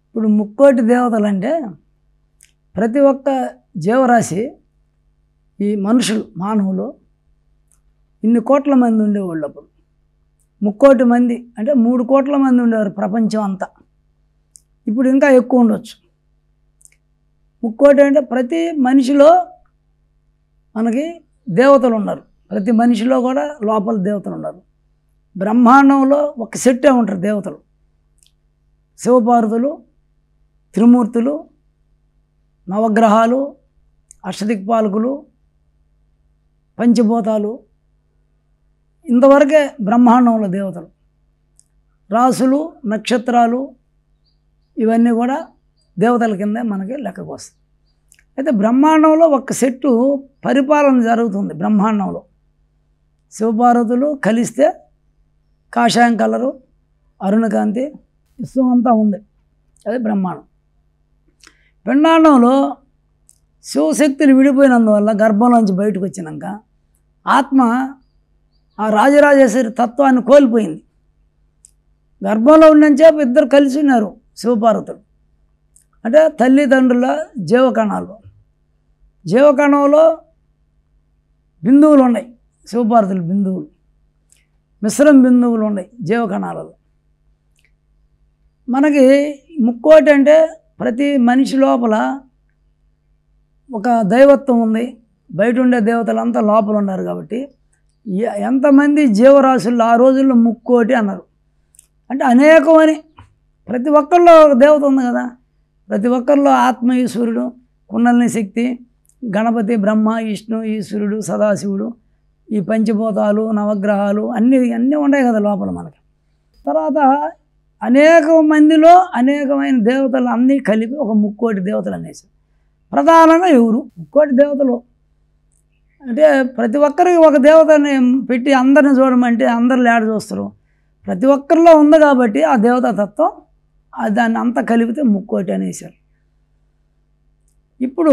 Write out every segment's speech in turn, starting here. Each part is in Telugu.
ఇప్పుడు ముక్కోటి దేవతలు అంటే ప్రతి ఒక్క జీవరాశి ఈ మనుషులు మానవులు ఇన్ని కోట్ల మంది ఉండేవాళ్ళు అప్పుడు ముక్కోటి మంది అంటే మూడు కోట్ల మంది ఉండేవారు ప్రపంచం అంతా ఇప్పుడు ఇంకా ఎక్కువ ఉండొచ్చు ముక్కోటి అంటే ప్రతి మనిషిలో మనకి దేవతలు ఉన్నారు ప్రతి మనిషిలో కూడా లోపల దేవతలు ఉన్నారు బ్రహ్మాండంలో ఒక సెట్టే ఉంటారు దేవతలు శివపార్వతులు త్రిమూర్తులు నవగ్రహాలు అష్టదిక్పాలకులు పంచభూతాలు ఇంతవరకే బ్రహ్మాండంలో దేవతలు రాసులు నక్షత్రాలు ఇవన్నీ కూడా దేవతల కింద మనకి లెక్కకు వస్తాయి అయితే బ్రహ్మాండంలో ఒక సెట్టు పరిపాలన జరుగుతుంది బ్రహ్మాండంలో శివపార్వతులు కలిస్తే కాషాయం కలరు అరుణకాంతి విశ్వం అంతా ఉంది అది బ్రహ్మాండం పిండాండంలో శివశక్తులు విడిపోయినందువల్ల గర్భంలోంచి బయటకు వచ్చినాక ఆత్మ ఆ రాజరాజేశ్వరి తత్వాన్ని కోల్పోయింది గర్భంలో ఉన్నంచేపు ఇద్దరు కలిసి ఉన్నారు శివపార్వతులు అంటే తల్లిదండ్రుల జీవకణాలు జీవకణంలో బిందువులు ఉన్నాయి శివపార్వతులు బిందువులు మిశ్రమ బిందువులు ఉన్నాయి జీవకణాలలో మనకి ముక్కోటి అంటే ప్రతి మనిషి లోపల ఒక దైవత్వం ఉంది బయట ఉండే దేవతలంతా లోపల ఉన్నారు కాబట్టి ఎ- ఎంతమంది జీవరాశుల్లో ఆ రోజుల్లో ముక్కోటి అన్నారు అంటే అనేకమని ప్రతి ఒక్కరిలో ఒక దేవత ఉంది కదా ప్రతి ఒక్కరిలో ఆత్మ ఈశ్వరుడు కుండలిని శక్తి గణపతి బ్రహ్మ విష్ణు ఈశ్వరుడు సదాశివుడు ఈ పంచభూతాలు నవగ్రహాలు అన్నీ అన్నీ ఉన్నాయి కదా లోపల మనకి తర్వాత అనేక మందిలో అనేకమైన దేవతలు అన్నీ కలిపి ఒక ముక్కోటి దేవతలు అనేసి ప్రధానంగా ఎవరు ముక్కోటి దేవతలు అంటే ప్రతి ఒక్కరికి ఒక దేవతని పెట్టి అందరిని చూడమంటే అందరు లేడ చూస్తారు ప్రతి ఒక్కరిలో ఉంది కాబట్టి ఆ దేవతా తత్వం ఆ దాన్ని అంతా కలిపితే ముక్కోటి అనేసారు ఇప్పుడు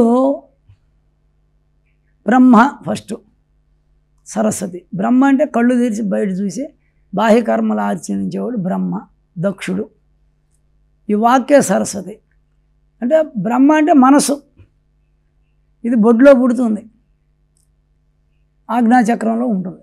బ్రహ్మ ఫస్ట్ సరస్వతి బ్రహ్మ అంటే కళ్ళు తెరిచి బయట చూసి బాహ్య కర్మలు ఆచరించేవాడు బ్రహ్మ దక్షుడు ఈ వాక్య సరస్వతి అంటే బ్రహ్మ అంటే మనసు ఇది బొడ్లో పుడుతుంది ఆజ్ఞాచక్రంలో ఉంటుంది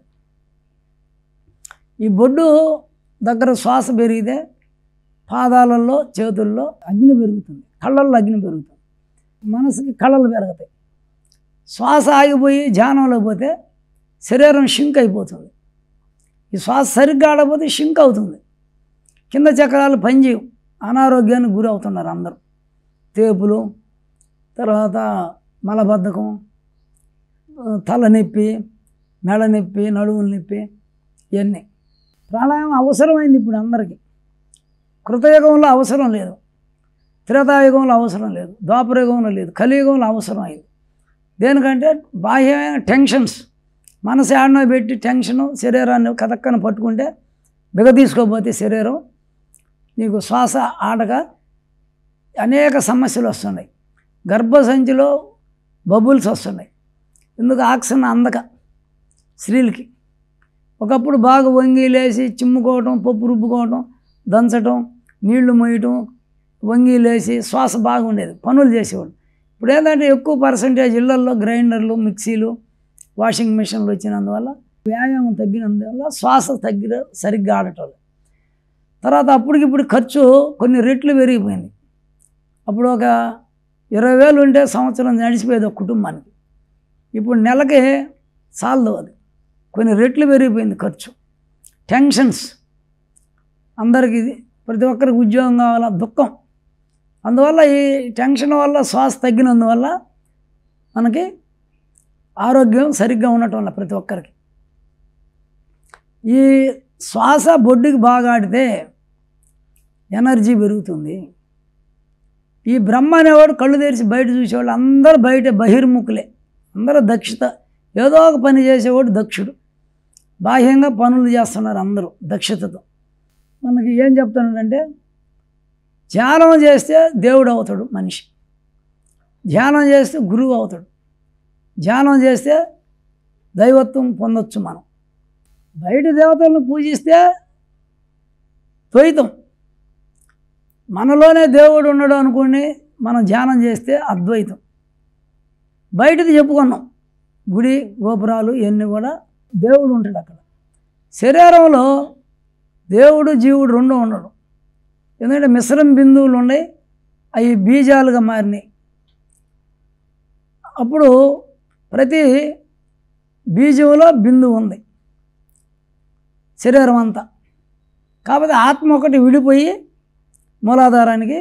ఈ బొడ్డు దగ్గర శ్వాస పెరిగితే పాదాలలో చేతుల్లో అగ్ని పెరుగుతుంది కళ్ళల్లో అగ్ని పెరుగుతుంది మనసుకి కళలు పెరుగుతాయి శ్వాస ఆగిపోయి ధ్యానంలో పోతే శరీరం షింక్ అయిపోతుంది ఈ శ్వాస సరిగ్గా ఆడకపోతే షింక్ అవుతుంది కింద చక్రాలు పనిచేయవు అనారోగ్యానికి గురి అవుతున్నారు అందరూ తేపులు తర్వాత మలబద్ధకం ఆ, తలనొప్పి మెడ నొప్పి నడుముల నొప్పి ఇవన్నీ ప్రాణాయామం అవసరమైంది ఇప్పుడు అందరికీ కృతయుగంలో అవసరం లేదు త్రేతాయుగంలో అవసరం లేదు ద్వాపరయుగంలో లేదు కలియుగంలో అవసరం అయింది దేనికంటే బాహ్యమైన టెన్షన్స్ మనసు ఆడనో పెట్టి టెన్షను శరీరాన్ని కథక్కన పట్టుకుంటే బిగదీసుకోపోతే శరీరం నీకు శ్వాస ఆడక అనేక సమస్యలు వస్తున్నాయి గర్భసంచిలో బబుల్స్ వస్తున్నాయి ఎందుకు ఆక్సిజన్ అందక స్త్రీలకి ఒకప్పుడు బాగా వంగి లేచి చిమ్ముకోవటం పప్పు రుబ్బుకోవటం దంచటం నీళ్లు మొయ్యటం వంగి లేచి శ్వాస బాగుండేది పనులు చేసేవాడు ఇప్పుడు ఏంటంటే ఎక్కువ పర్సంటేజ్ ఇళ్లల్లో గ్రైండర్లు మిక్సీలు వాషింగ్ మిషన్లు వచ్చినందువల్ల వ్యాయామం తగ్గినందువల్ల శ్వాస తగ్గిన సరిగ్గా ఆడటం లేదు. తర్వాత అప్పటికిప్పుడు ఖర్చు కొన్ని రెట్లు పెరిగిపోయింది అప్పుడు ఒక ఇరవై వేలు ఉంటే సంవత్సరం నడిచిపోయేది ఒక కుటుంబానికి ఇప్పుడు నెలకి చాలదు అది కొన్ని రెట్లు పెరిగిపోయింది ఖర్చు టెన్షన్స్ అందరికి ఇది ప్రతి ఒక్కరికి ఉద్యోగం కావాలా దుఃఖం అందువల్ల ఈ టెన్షన్ వల్ల శ్వాస తగ్గినందువల్ల మనకి ఆరోగ్యం సరిగ్గా ఉండటం వల్ల ప్రతి ఒక్కరికి ఈ శ్వాస బొడ్డుకి బాగా ఆడితే ఎనర్జీ పెరుగుతుంది ఈ బ్రహ్మ అనేవాడు కళ్ళు తెరిచి బయట చూసేవాళ్ళు అందరూ బయట బహిర్ముఖులే అందరూ దక్షత ఏదో ఒక పని చేసేవాడు దక్షుడు బాహ్యంగా పనులు చేస్తున్నారు అందరూ దక్షతతో మనకి ఏం చెప్తున్నాడంటే ధ్యానం చేస్తే దేవుడు అవుతాడు మనిషి ధ్యానం చేస్తే గురువు అవుతాడు ధ్యానం చేస్తే దైవత్వం పొందొచ్చు మనం బయట దేవతలను పూజిస్తే ద్వైతం మనలోనే దేవుడు ఉన్నాడు అనుకుని మనం ధ్యానం చేస్తే అద్వైతం బయటది చెప్పుకున్నాం గుడి గోపురాలు ఇవన్నీ కూడా దేవుడు ఉంటాడు అక్కడ శరీరంలో దేవుడు జీవుడు రెండు ఉండడు ఎందుకంటే మిశ్రమ బిందువులు ఉన్నాయి అవి బీజాలుగా మారినాయి అప్పుడు ప్రతి బీజంలో బిందువు ఉంది శరీరం అంతా కాకపోతే ఆత్మ ఒకటి విడిపోయి మూలాధారానికి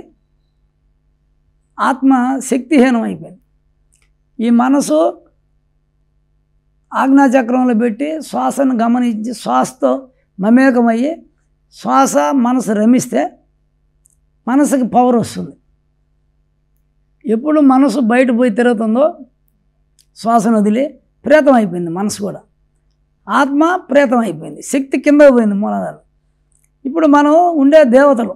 ఆత్మ శక్తిహీనం అయిపోయింది ఈ మనసు ఆజ్ఞాచక్రంలో పెట్టి శ్వాసను గమనించి శ్వాసతో మమేకమయ్యి శ్వాస మనసు రమిస్తే మనసుకి పవర్ వస్తుంది ఎప్పుడు మనసు బయట పోయి తిరుగుతుందో శ్వాసను వదిలి ప్రేతం అయిపోయింది మనసు కూడా ఆత్మ ప్రేతం అయిపోయింది శక్తి కింద పోయింది మూలాధారం ఇప్పుడు మనం ఉండే దేవతలు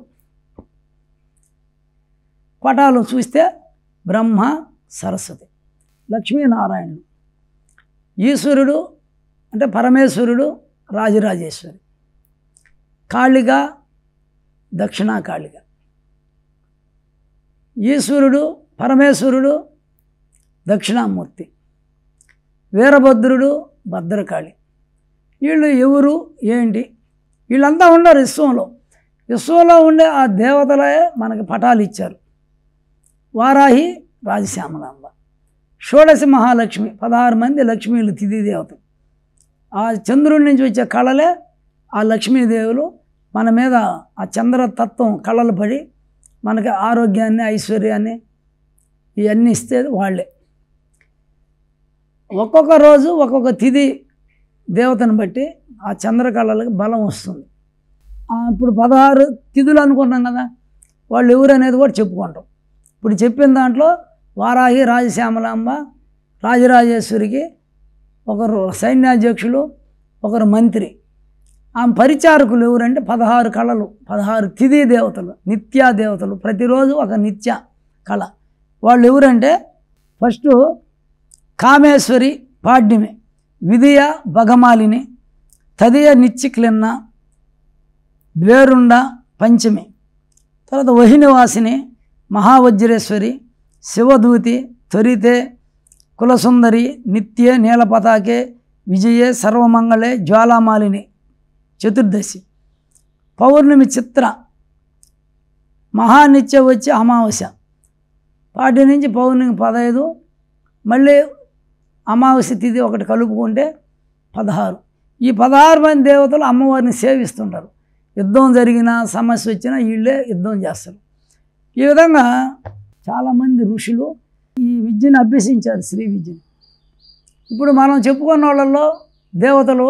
పటాలు చూస్తే బ్రహ్మ సరస్వతి లక్ష్మీనారాయణుడు ఈశ్వరుడు అంటే పరమేశ్వరుడు రాజరాజేశ్వరి కాళిక దక్షిణా కాళిక ఈశ్వరుడు పరమేశ్వరుడు దక్షిణామూర్తి వీరభద్రుడు భద్రకాళి వీళ్ళు ఎవరు ఏంటి వీళ్ళంతా ఉన్నారు విశ్వంలో విశ్వంలో ఉండే ఆ దేవతలే మనకి పటాలు ఇచ్చారు వారాహి రాజశ్యామలాంబ షోడశ మహాలక్ష్మి పదహారు మంది లక్ష్మీలు తిథి దేవతలు ఆ చంద్రుడి నుంచి వచ్చే కళలే ఆ లక్ష్మీదేవులు మన మీద ఆ చంద్రతత్వం కళలు పడి మనకి ఆరోగ్యాన్ని ఐశ్వర్యాన్ని ఇవన్నీ ఇస్తే వాళ్ళే ఒక్కొక్క రోజు ఒక్కొక్క తిథి దేవతను బట్టి ఆ చంద్రకళలకు బలం వస్తుంది ఆ, ఇప్పుడు పదహారు తిథులు అనుకున్నాం కదా వాళ్ళు ఎవరు అనేది కూడా చెప్పుకుంటాం ఇప్పుడు చెప్పిన దాంట్లో వారాహి రాజశ్యామలాంబ రాజరాజేశ్వరికి ఒకరు సైన్యాధ్యక్షులు ఒకరు మంత్రి ఆమె పరిచారకులు ఎవరంటే పదహారు కళలు పదహారు తిథి దేవతలు నిత్యా దేవతలు ప్రతిరోజు ఒక నిత్య కళ వాళ్ళు ఎవరంటే ఫస్ట్ కామేశ్వరి పాడ్యమి విధియ భగమాలిని తదియ నిచ్చిక్లిన్న ద్వేరుండ పంచమి తర్వాత వహినివాసిని మహావజ్రేశ్వరి శివదూతి త్వరితే కులసుందరి నిత్యే నీలపతాకే విజయే సర్వమంగళే జ్వాలామాలిని చతుర్దశి పౌర్ణమి చిత్ర మహానిత్య వచ్చి అమావాస్య పాటి నుంచి పౌర్ణమి పదహైదు మళ్ళీ అమావాస్య తిథి ఒకటి కలుపుకుంటే పదహారు ఈ పదహారు మంది దేవతలు అమ్మవారిని సేవిస్తుంటారు యుద్ధం జరిగినా సమస్య వచ్చినా వీళ్ళే యుద్ధం చేస్తారు ఈ విధంగా చాలామంది ఋషులు ఈ విద్యను అభ్యసించారు శ్రీ విద్యను ఇప్పుడు మనం చెప్పుకున్న వాళ్ళల్లో దేవతలు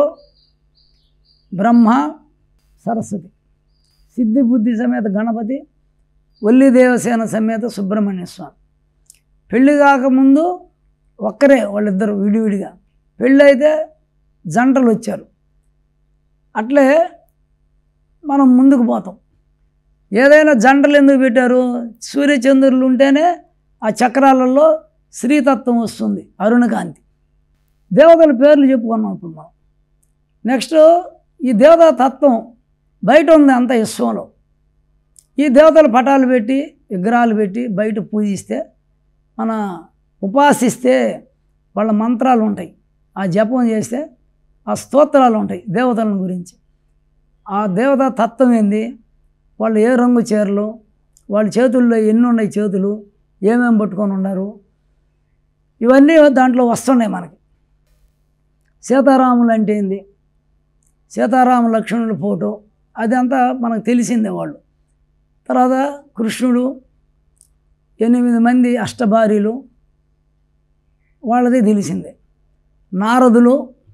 బ్రహ్మ సరస్వతి సిద్ధి బుద్ధి సమేత గణపతి వల్లి దేవసేన సమేత సుబ్రహ్మణ్య స్వామి పెళ్ళి కాకముందు ఒక్కరే వాళ్ళిద్దరు విడివిడిగా పెళ్ళి అయితే జంటలు వచ్చారు అట్లే మనం ముందుకు పోతాం ఏదైనా జంటలు ఎందుకు పెట్టారు సూర్యచంద్రులు ఉంటేనే ఆ చక్రాలలో శ్రీతత్వం వస్తుంది అరుణకాంతి దేవతల పేర్లు చెప్పుకున్నాం ఇప్పుడు మనం నెక్స్ట్ ఈ దేవతా తత్వం బయట ఉంది అంత విశ్వంలో ఈ దేవతల పటాలు పెట్టి విగ్రహాలు పెట్టి బయట పూజిస్తే మన ఉపాసిస్తే వాళ్ళ మంత్రాలు ఉంటాయి ఆ జపం చేస్తే ఆ స్తోత్రాలు ఉంటాయి దేవతల గురించి ఆ దేవతా తత్వం ఏంది వాళ్ళు ఏ రంగు చీరలు వాళ్ళ చేతుల్లో ఎన్ని ఉన్నాయి చేతులు ఏమేమి పట్టుకొని ఉన్నారు ఇవన్నీ దాంట్లో వస్తున్నాయి మనకి సీతారాములు అంటే ఏంది సీతారామ లక్ష్మణుల ఫోటో అదంతా మనకు తెలిసిందే వాళ్ళు తర్వాత కృష్ణుడు ఎనిమిది మంది అష్టభార్యలు వాళ్ళది తెలిసిందే నారదులు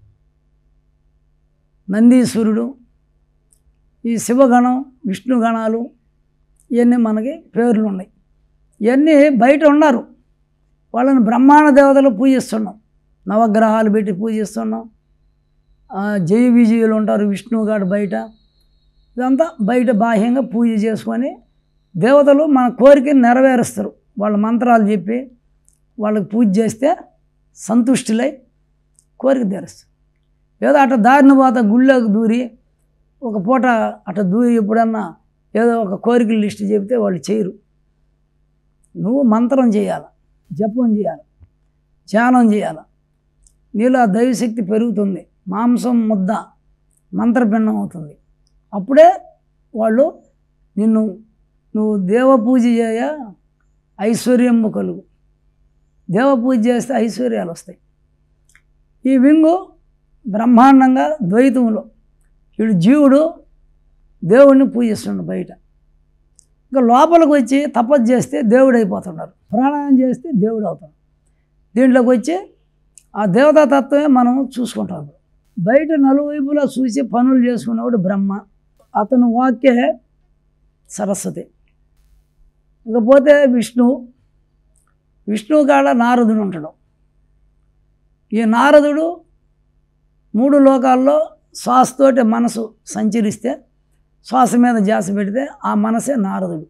నందీశ్వరుడు ఈ శివగణం విష్ణుగణాలు ఇవన్నీ మనకి పేర్లు ఉన్నాయి ఇవన్నీ బయట ఉన్నారు వాళ్ళని బ్రహ్మాండ దేవతలు పూజిస్తున్నాం నవగ్రహాలు పెట్టి పూజిస్తున్నాం ఆ, జయ విజయులు ఉంటారు విష్ణుగాడు బయట ఇదంతా బయట బాహ్యంగా పూజ చేసుకొని దేవతలు మన కోరికని నెరవేరుస్తారు వాళ్ళ మంత్రాలు చెప్పి వాళ్ళకి పూజ చేస్తే సంతుష్టులై కోరిక తీరుస్తారు ఏదో అట్ట దారిన పోత గుళ్ళోకి దూరి ఒక పూట అట్ట దూరి ఎప్పుడన్నా ఏదో ఒక కోరికల లిస్ట్ చెబితే వాళ్ళు చేయరు నువ్వు మంత్రం చేయాలి జపం చేయాలి ధ్యానం చేయాలి నీలో ఆ దైవశక్తి పెరుగుతుంది మాంసం ముద్ద మంత్రపిండం అవుతుంది అప్పుడే వాళ్ళు నిన్ను నువ్వు దేవ పూజ చేయ ఐశ్వర్యము కలుగు దేవ పూజ చేస్తే ఐశ్వర్యాలు వస్తాయి ఈ వింగు బ్రహ్మాండంగా ద్వైతంలో వీడు జీవుడు దేవుడిని పూజిస్తుండు బయట ఇంకా లోపలికి వచ్చి తపస్సు చేస్తే దేవుడు అయిపోతున్నారు ప్రాణాయామం చేస్తే దేవుడు అవుతాడు దీంట్లోకి వచ్చి ఆ దేవతా తత్వమే మనం చూసుకుంటాం బయట నలువైపులా చూసి పనులు చేసుకునేవాడు బ్రహ్మ అతను వాక్యే సరస్వతి ఇకపోతే విష్ణు విష్ణువు కాడ నారదుడు ఉంటాడు ఈ నారదుడు మూడు లోకాల్లో శ్వాసతోటి మనసు సంచరిస్తే శ్వాస మీద జాస పెడితే ఆ మనసే నారదుడు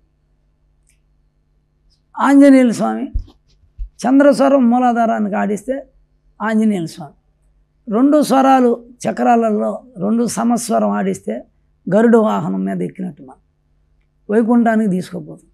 ఆంజనేయుల స్వామి చంద్రస్వరం మూలాధారానికి ఆడిస్తే ఆంజనేయుల స్వామి రెండు స్వరాలు చక్రాలలో రెండు సమస్వరం ఆడిస్తే గరుడు వాహనం మీద ఎక్కినట్టు మనం వైకుంఠానికి తీసుకుపోతుంది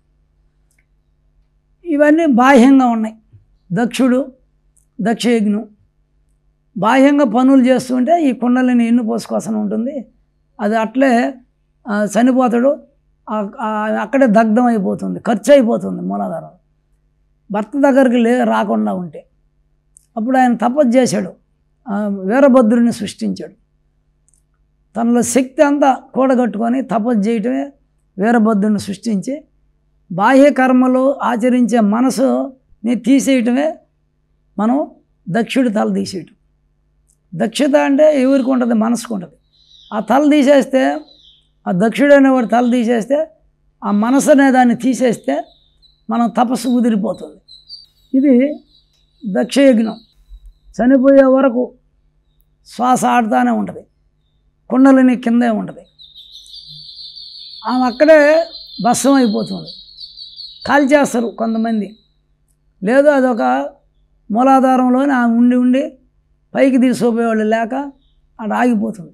ఇవన్నీ బాహ్యంగా ఉన్నాయి దక్షుడు దక్షయజ్ఞం బాహ్యంగా పనులు చేస్తుంటే ఈ కుండలిని ఎన్ను పోసుకోసం ఉంటుంది అది అట్లే ఆ, చనిపోతాడు ఆ- ఆ అక్కడే దగ్ధం అయిపోతుంది ఖర్చు అయిపోతుంది మూలాధారం భర్త దగ్గరికి లే రాకుండా ఉంటే అప్పుడు ఆయన తపస్సు చేశాడు ఆ, వీరభద్రుని సృష్టించాడు తనలో శక్తి అంతా కూడగట్టుకొని తపస్సు చేయటమే వీరభద్రుని సృష్టించి బాహ్య కర్మలు ఆచరించే మనసుని తీసేయటమే మనం దక్షుడి తల తీసేయటం దక్షత అంటే ఎవరికి ఉంటుంది మనసుకు ఉంటుంది ఆ తల తీసేస్తే ఆ దక్షుడు అనేవాడు తల తీసేస్తే ఆ మనసు అనే దాన్ని తీసేస్తే మనం తపస్సు కుదిరిపోతుంది ఇది దక్షయజ్ఞం చనిపోయే వరకు శ్వాస ఆడుతూనే ఉంటుంది కుండలిని కిందే ఉంటుంది ఆమె అక్కడే భస్వం అయిపోతుంది కాల్చేస్తారు కొంతమంది లేదు అదొక మూలాధారంలోనే ఆమె ఉండి ఉండి పైకి తీసుకుపోయేవాళ్ళు లేక అక్కడ ఆగిపోతుంది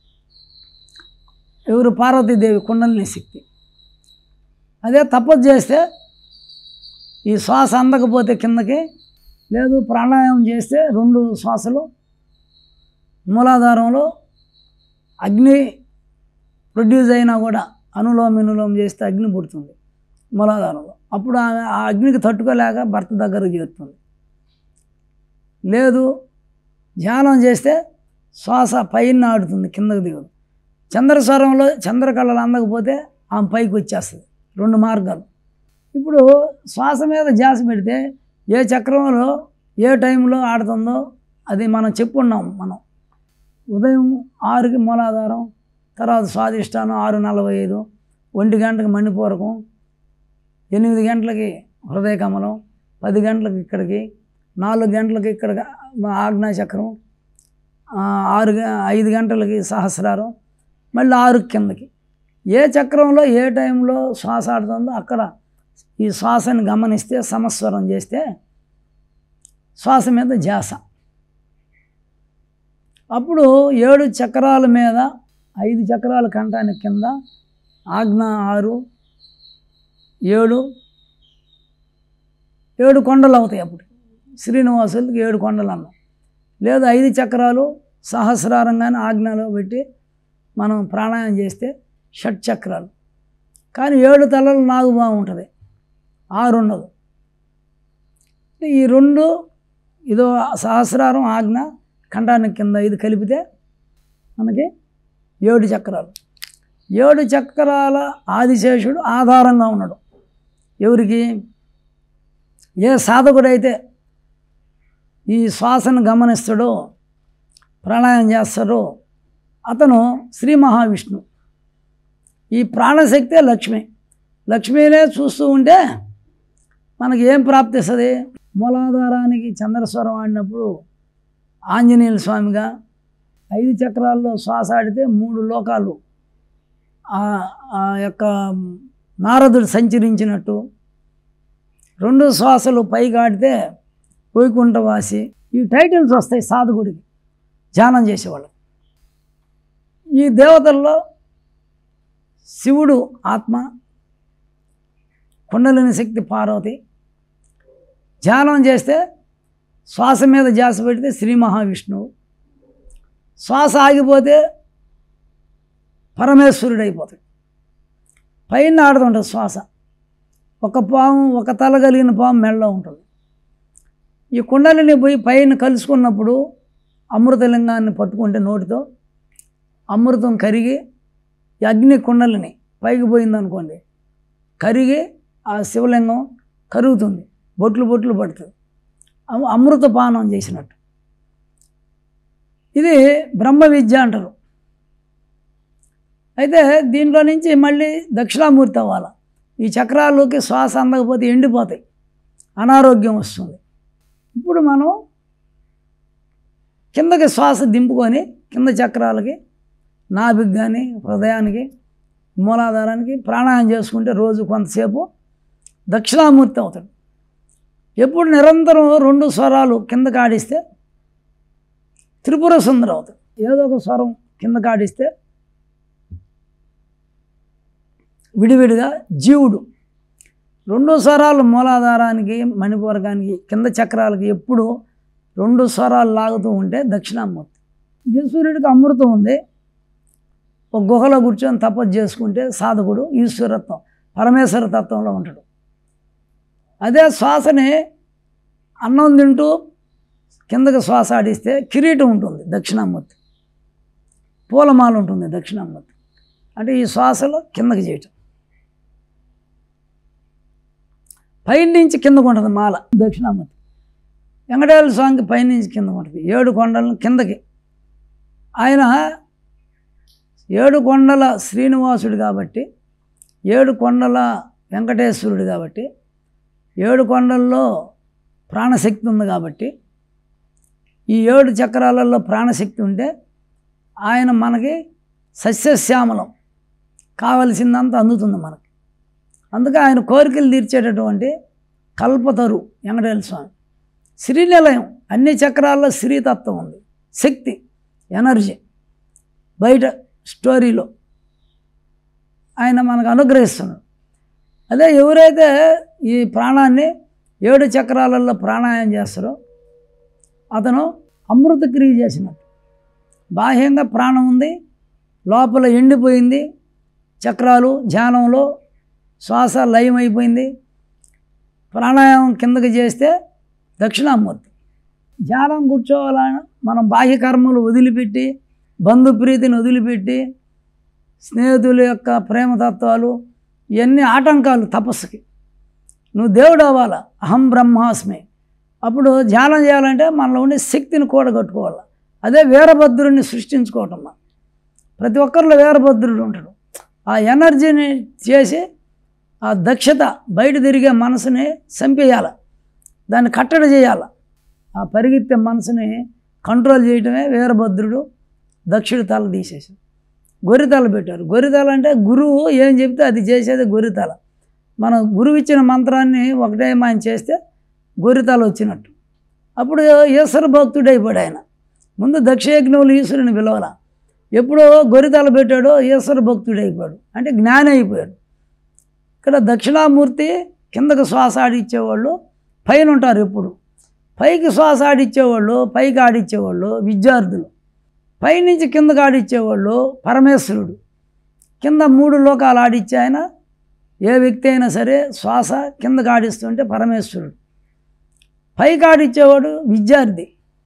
ఎవరు పార్వతీదేవి కుండలిని శక్తి అదే తపస్సు చేస్తే ఈ శ్వాస అందకపోతే కిందకి లేదు ప్రాణాయామం చేస్తే రెండు శ్వాసలు మూలాధారంలో అగ్ని ప్రొడ్యూస్ అయినా కూడా అనులోమ వినులోమ చేస్తే అగ్ని పుడుతుంది మూలాధారంలో అప్పుడు ఆమె ఆ అగ్నికి తట్టుకోలేక భర్త దగ్గరకు చేరుతుంది లేదు ధ్యానం చేస్తే శ్వాస పైన ఆడుతుంది కిందకు దిగదు చంద్రస్వరంలో చంద్రకళలు అందకపోతే ఆమె పైకి వచ్చేస్తుంది రెండు మార్గాలు ఇప్పుడు శ్వాస మీద ధ్యాస పెడితే ఏ చక్రంలో ఏ టైంలో ఆడుతుందో అది మనం చెప్పున్నాం మనం ఉదయం ఆరుకి మూలాధారం తర్వాత స్వాదిష్టానం ఆరు నలభై ఐదు ఒంటి గంటకి మణిపూరకం ఎనిమిది గంటలకి హృదయ కమలం పది గంటలకు ఇక్కడికి నాలుగు గంటలకి ఇక్కడ ఆజ్ఞా చక్రం ఆ, ఆరు గ- ఐదు గంటలకి సహస్రారం మళ్ళీ ఆరు కిందకి ఏ చక్రంలో ఏ టైంలో శ్వాస ఆడుతుందో అక్కడ ఈ శ్వాసని గమనిస్తే సమస్వరం చేస్తే శ్వాస మీద ధ్యాస అప్పుడు ఏడు చక్రాల మీద ఐదు చక్రాల కంఠానికి కింద ఆజ్ఞ ఆరు ఏడు ఏడు కొండలు అవుతాయి అప్పుడు శ్రీనివాసులకి ఏడు కొండలు అన్నాం లేదు ఐదు చక్రాలు సహస్రారంగానే ఆజ్ఞలో పెట్టి మనం ప్రాణాయామం చేస్తే షట్ చక్రాలు కానీ ఏడు తలలు నాగు బాగుంటుంది ఆరు ఉండదు అంటే ఈ రెండు ఇదో సహస్రారం ఆజ్ఞ ఖండానికి కింద ఇది కలిపితే మనకి ఏడు చక్రాలు ఏడు చక్రాల ఆదిశేషుడు ఆధారంగా ఉన్నాడు ఎవరికి ఏ సాధకుడైతే ఈ శ్వాసను గమనిస్తాడో ప్రాణాయామం చేస్తాడో అతను శ్రీ మహావిష్ణు ఈ ప్రాణశక్తే లక్ష్మి లక్ష్మీనే చూస్తూ ఉంటే మనకి ఏం ప్రాప్తిస్తుంది మూలాధారానికి చంద్రస్వరం ఆడినప్పుడు ఆంజనేయుల స్వామిగా ఐదు చక్రాల్లో శ్వాస ఆడితే మూడు లోకాలు ఆ- ఆ యొక్క నారదుడు సంచరించినట్టు రెండు శ్వాసలు పైకి ఆడితే వైకుంఠవాసి ఈ టైటిల్స్ వస్తాయి సాధకుడికి ధ్యానం చేసేవాళ్ళు ఈ దేవతల్లో శివుడు ఆత్మ కుండలిని శక్తి పార్వతి ధ్యానం చేస్తే శ్వాస మీద ధ్యాస పెడితే శ్రీ మహావిష్ణువు శ్వాస ఆగిపోతే పరమేశ్వరుడు అయిపోతాడు పైన ఆడుతుంటుంది శ్వాస ఒక పాము ఒక తల కలిగిన పాము మెడలో ఉంటుంది ఈ కుండలిని పోయి పైన కలుసుకున్నప్పుడు అమృతలింగాన్ని పట్టుకుంటే నోటితో అమృతం కరిగి ఈ అగ్ని కుండలిని పైకి పోయిందనుకోండి కరిగి ఆ శివలింగం కరుగుతుంది బొట్లు బొట్లు పడుతుంది అమ- అమృత పానం చేసినట్టు ఇది బ్రహ్మ విద్య అంటారు అయితే దీంట్లో నుంచి మళ్ళీ దక్షిణామూర్తి అవ్వాలి ఈ చక్రాల్లోకి శ్వాస అందకపోతే ఎండిపోతాయి అనారోగ్యం వస్తుంది ఇప్పుడు మనం కిందకి శ్వాస దింపుకొని కింద చక్రాలకి నాభికి కానీ హృదయానికి మూలాధారానికి ప్రాణాయామం చేసుకుంటే రోజు కొంతసేపు దక్షిణామూర్తి అవుతాడు ఎప్పుడు నిరంతరం రెండు స్వరాలు కిందకి ఆడిస్తే త్రిపుర సుందరం అవుతాడు ఏదో ఒక స్వరం కిందకి ఆడిస్తే విడివిడిగా జీవుడు రెండు స్వరాలు మూలాధారానికి మణిపూరకానికి కింద చక్రాలకి ఎప్పుడు రెండు స్వరాలు లాగుతూ ఉంటే దక్షిణామూర్తి ఈశ్వరుడికి అమృతం ఉంది ఒక గుహలో కూర్చొని తపస్సు చేసుకుంటే సాధకుడు ఈశ్వరత్వం పరమేశ్వర తత్వంలో ఉంటాడు అదే శ్వాసని అన్నం తింటూ కిందకి శ్వాస ఆడిస్తే కిరీటం ఉంటుంది దక్షిణామూర్తి పూలమాల ఉంటుంది దక్షిణామూర్తి అంటే ఈ శ్వాసలో కిందకి చేయటం పైనుంచి కిందకు ఉంటుంది మాల దక్షిణామూర్తి వెంకటేశ్వర స్వామికి పైనుంచి కిందకు ఉంటుంది ఏడు కొండలను కిందకి ఆయన ఏడు కొండల శ్రీనివాసుడు కాబట్టి ఏడు కొండల వెంకటేశ్వరుడు కాబట్టి ఏడు కొండల్లో ప్రాణశక్తి ఉంది కాబట్టి ఈ ఏడు చక్రాలలో ప్రాణశక్తి ఉంటే ఆయన మనకి సస్యశ్యామలం కావలసిందంతా అందుతుంది మనకి అందుకే ఆయన కోరికలు తీర్చేటటువంటి కల్పతరు వెంకటేశ్వర స్వామి శ్రీనిలయం అన్ని చక్రాల్లో శ్రీతత్వం ఉంది శక్తి ఎనర్జీ బయట స్టోరీలో ఆయన మనకు అనుగ్రహిస్తున్నాడు అదే ఎవరైతే ఈ ప్రాణాన్ని ఏడు చక్రాలలో ప్రాణాయామం చేస్తారో అతను అమృత క్రియ చేసినట్టు బాహ్యంగా ప్రాణం ఉంది లోపల ఎండిపోయింది చక్రాలు ధ్యానంలో శ్వాస లయం అయిపోయింది ప్రాణాయామం కిందకి చేస్తే దక్షిణామూర్తి ధ్యానం కూర్చోవాలని మనం బాహ్య కర్మలు వదిలిపెట్టి బంధుప్రీతిని వదిలిపెట్టి స్నేహితుల యొక్క ప్రేమతత్వాలు ఇవన్నీ ఆటంకాలు తపస్సుకి నువ్వు దేవుడు అవ్వాలా అహం బ్రహ్మాస్మి అప్పుడు ధ్యానం చేయాలంటే మనలో ఉండే శక్తిని కూడగట్టుకోవాలి అదే వీరభద్రుడిని సృష్టించుకోవటం మనం. ప్రతి ఒక్కరిలో వీరభద్రుడు ఉంటాడు ఆ ఎనర్జీని చేసి ఆ దక్షత బయట తిరిగే మనసుని చంపేయాలి దాన్ని కట్టడి చేయాలి ఆ పరిగెత్తే మనసుని కంట్రోల్ చేయటమే వీరభద్రుడు దక్షుడు తల తీసేసి గొర్రెతల పెట్టారు గొర్రెతల అంటే గురువు ఏం చెప్తే అది చేసేది గొర్రెతల మన గురువు ఇచ్చిన మంత్రాన్ని ఒకటే ఆయన చేస్తే గొర్రెతల వచ్చినట్టు అప్పుడు ఈశ్వర భక్తుడు అయిపోయాడు ఆయన ముందు దక్షయజ్ఞులు ఈశ్వరుని పిలవాల ఎప్పుడో గొర్రెతల పెట్టాడో ఈశ్వర భక్తుడు అయిపోయాడు అంటే జ్ఞాని అయిపోయాడు ఇక్కడ దక్షిణామూర్తి కిందకు శ్వాస ఆడిచ్చేవాళ్ళు పైన ఉంటారు ఎప్పుడు పైకి శ్వాస ఆడిచ్చేవాళ్ళు పైకి ఆడిచ్చేవాళ్ళు విద్యార్థులు పైనుంచి కిందకు ఆడిచ్చేవాళ్ళు పరమేశ్వరుడు కింద మూడు లోకాలు ఆడిచ్చే ఆయన ఏ వ్యక్తి అయినా సరే శ్వాస కిందకు ఆడిస్తుంటే పరమేశ్వరుడు పైకి ఆడిచ్చేవాడు విద్యార్థి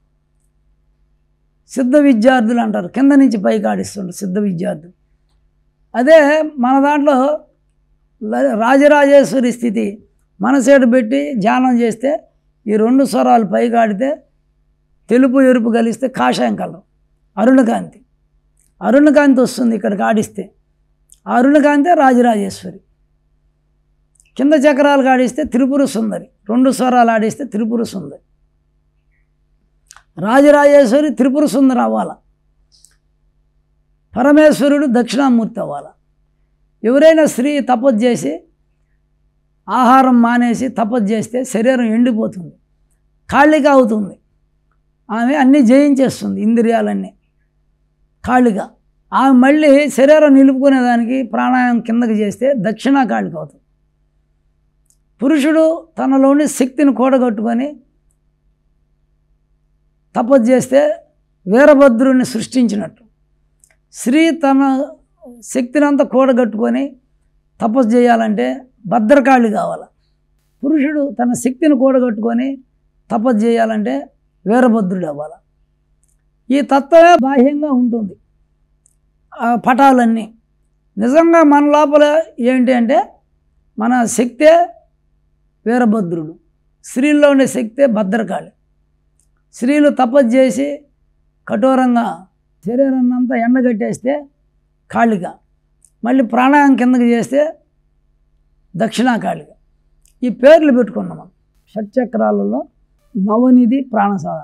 సిద్ధ విద్యార్థులు అంటారు కింద నుంచి పైకి ఆడిస్తుంటారు సిద్ధ విద్యార్థులు అదే మన దాంట్లో ల- రాజరాజేశ్వరి స్థితి మనసేటు పెట్టి ధ్యానం చేస్తే ఈ రెండు స్వరాలు పైకి ఆడితే తెలుపు ఎరుపు కలిస్తే కాషాయం కలర్ అరుణకాంతి అరుణకాంతి వస్తుంది ఇక్కడికి ఆడిస్తే ఆ అరుణకాంతే రాజరాజేశ్వరి కింద చక్రాలు ఆడిస్తే త్రిపుర సుందరి రెండు స్వరాలు ఆడిస్తే త్రిపుర సుందరి రాజరాజేశ్వరి త్రిపుర సుందరి అవ్వాల పరమేశ్వరుడు దక్షిణామూర్తి అవ్వాల ఎవరైనా స్త్రీ తపస్సు చేసి ఆహారం మానేసి తపస్సు చేస్తే శరీరం ఎండిపోతుంది ఖాళీగా అవుతుంది ఆమె అన్నీ జయించేస్తుంది ఇంద్రియాలన్నీ ఖాళీగా ఆమె మళ్ళీ శరీరం నిలుపుకునేదానికి ప్రాణాయామం కిందకి చేస్తే దక్షిణాకాళిక అవుతుంది పురుషుడు తనలోని శక్తిని కూడగట్టుకొని తపస్సు చేస్తే వీరభద్రుని సృష్టించినట్టు స్త్రీ తన శక్తిని అంతా కూడగట్టుకొని తపస్సు చేయాలంటే భద్రకాళి కావాలి పురుషుడు తన శక్తిని కూడగట్టుకొని తపస్సు చేయాలంటే వీరభద్రుడు అవ్వాలి ఈ తత్వమే బాహ్యంగా ఉంటుంది ఆ పటాలన్నీ నిజంగా మన లోపల ఏంటి అంటే మన శక్తే వీరభద్రుడు స్త్రీల్లో ఉండే శక్తే భద్రకాళి స్త్రీలు తపస్సు చేసి కఠోరంగా శరీరాన్ని అంతా ఎండగట్టేస్తే కాళిక మళ్ళీ ప్రాణాయామం కిందకి చేస్తే దక్షిణాకాళిక ఈ పేర్లు పెట్టుకున్నాం మనం షట్చక్రాలలో నవనిధి ప్రాణసాధన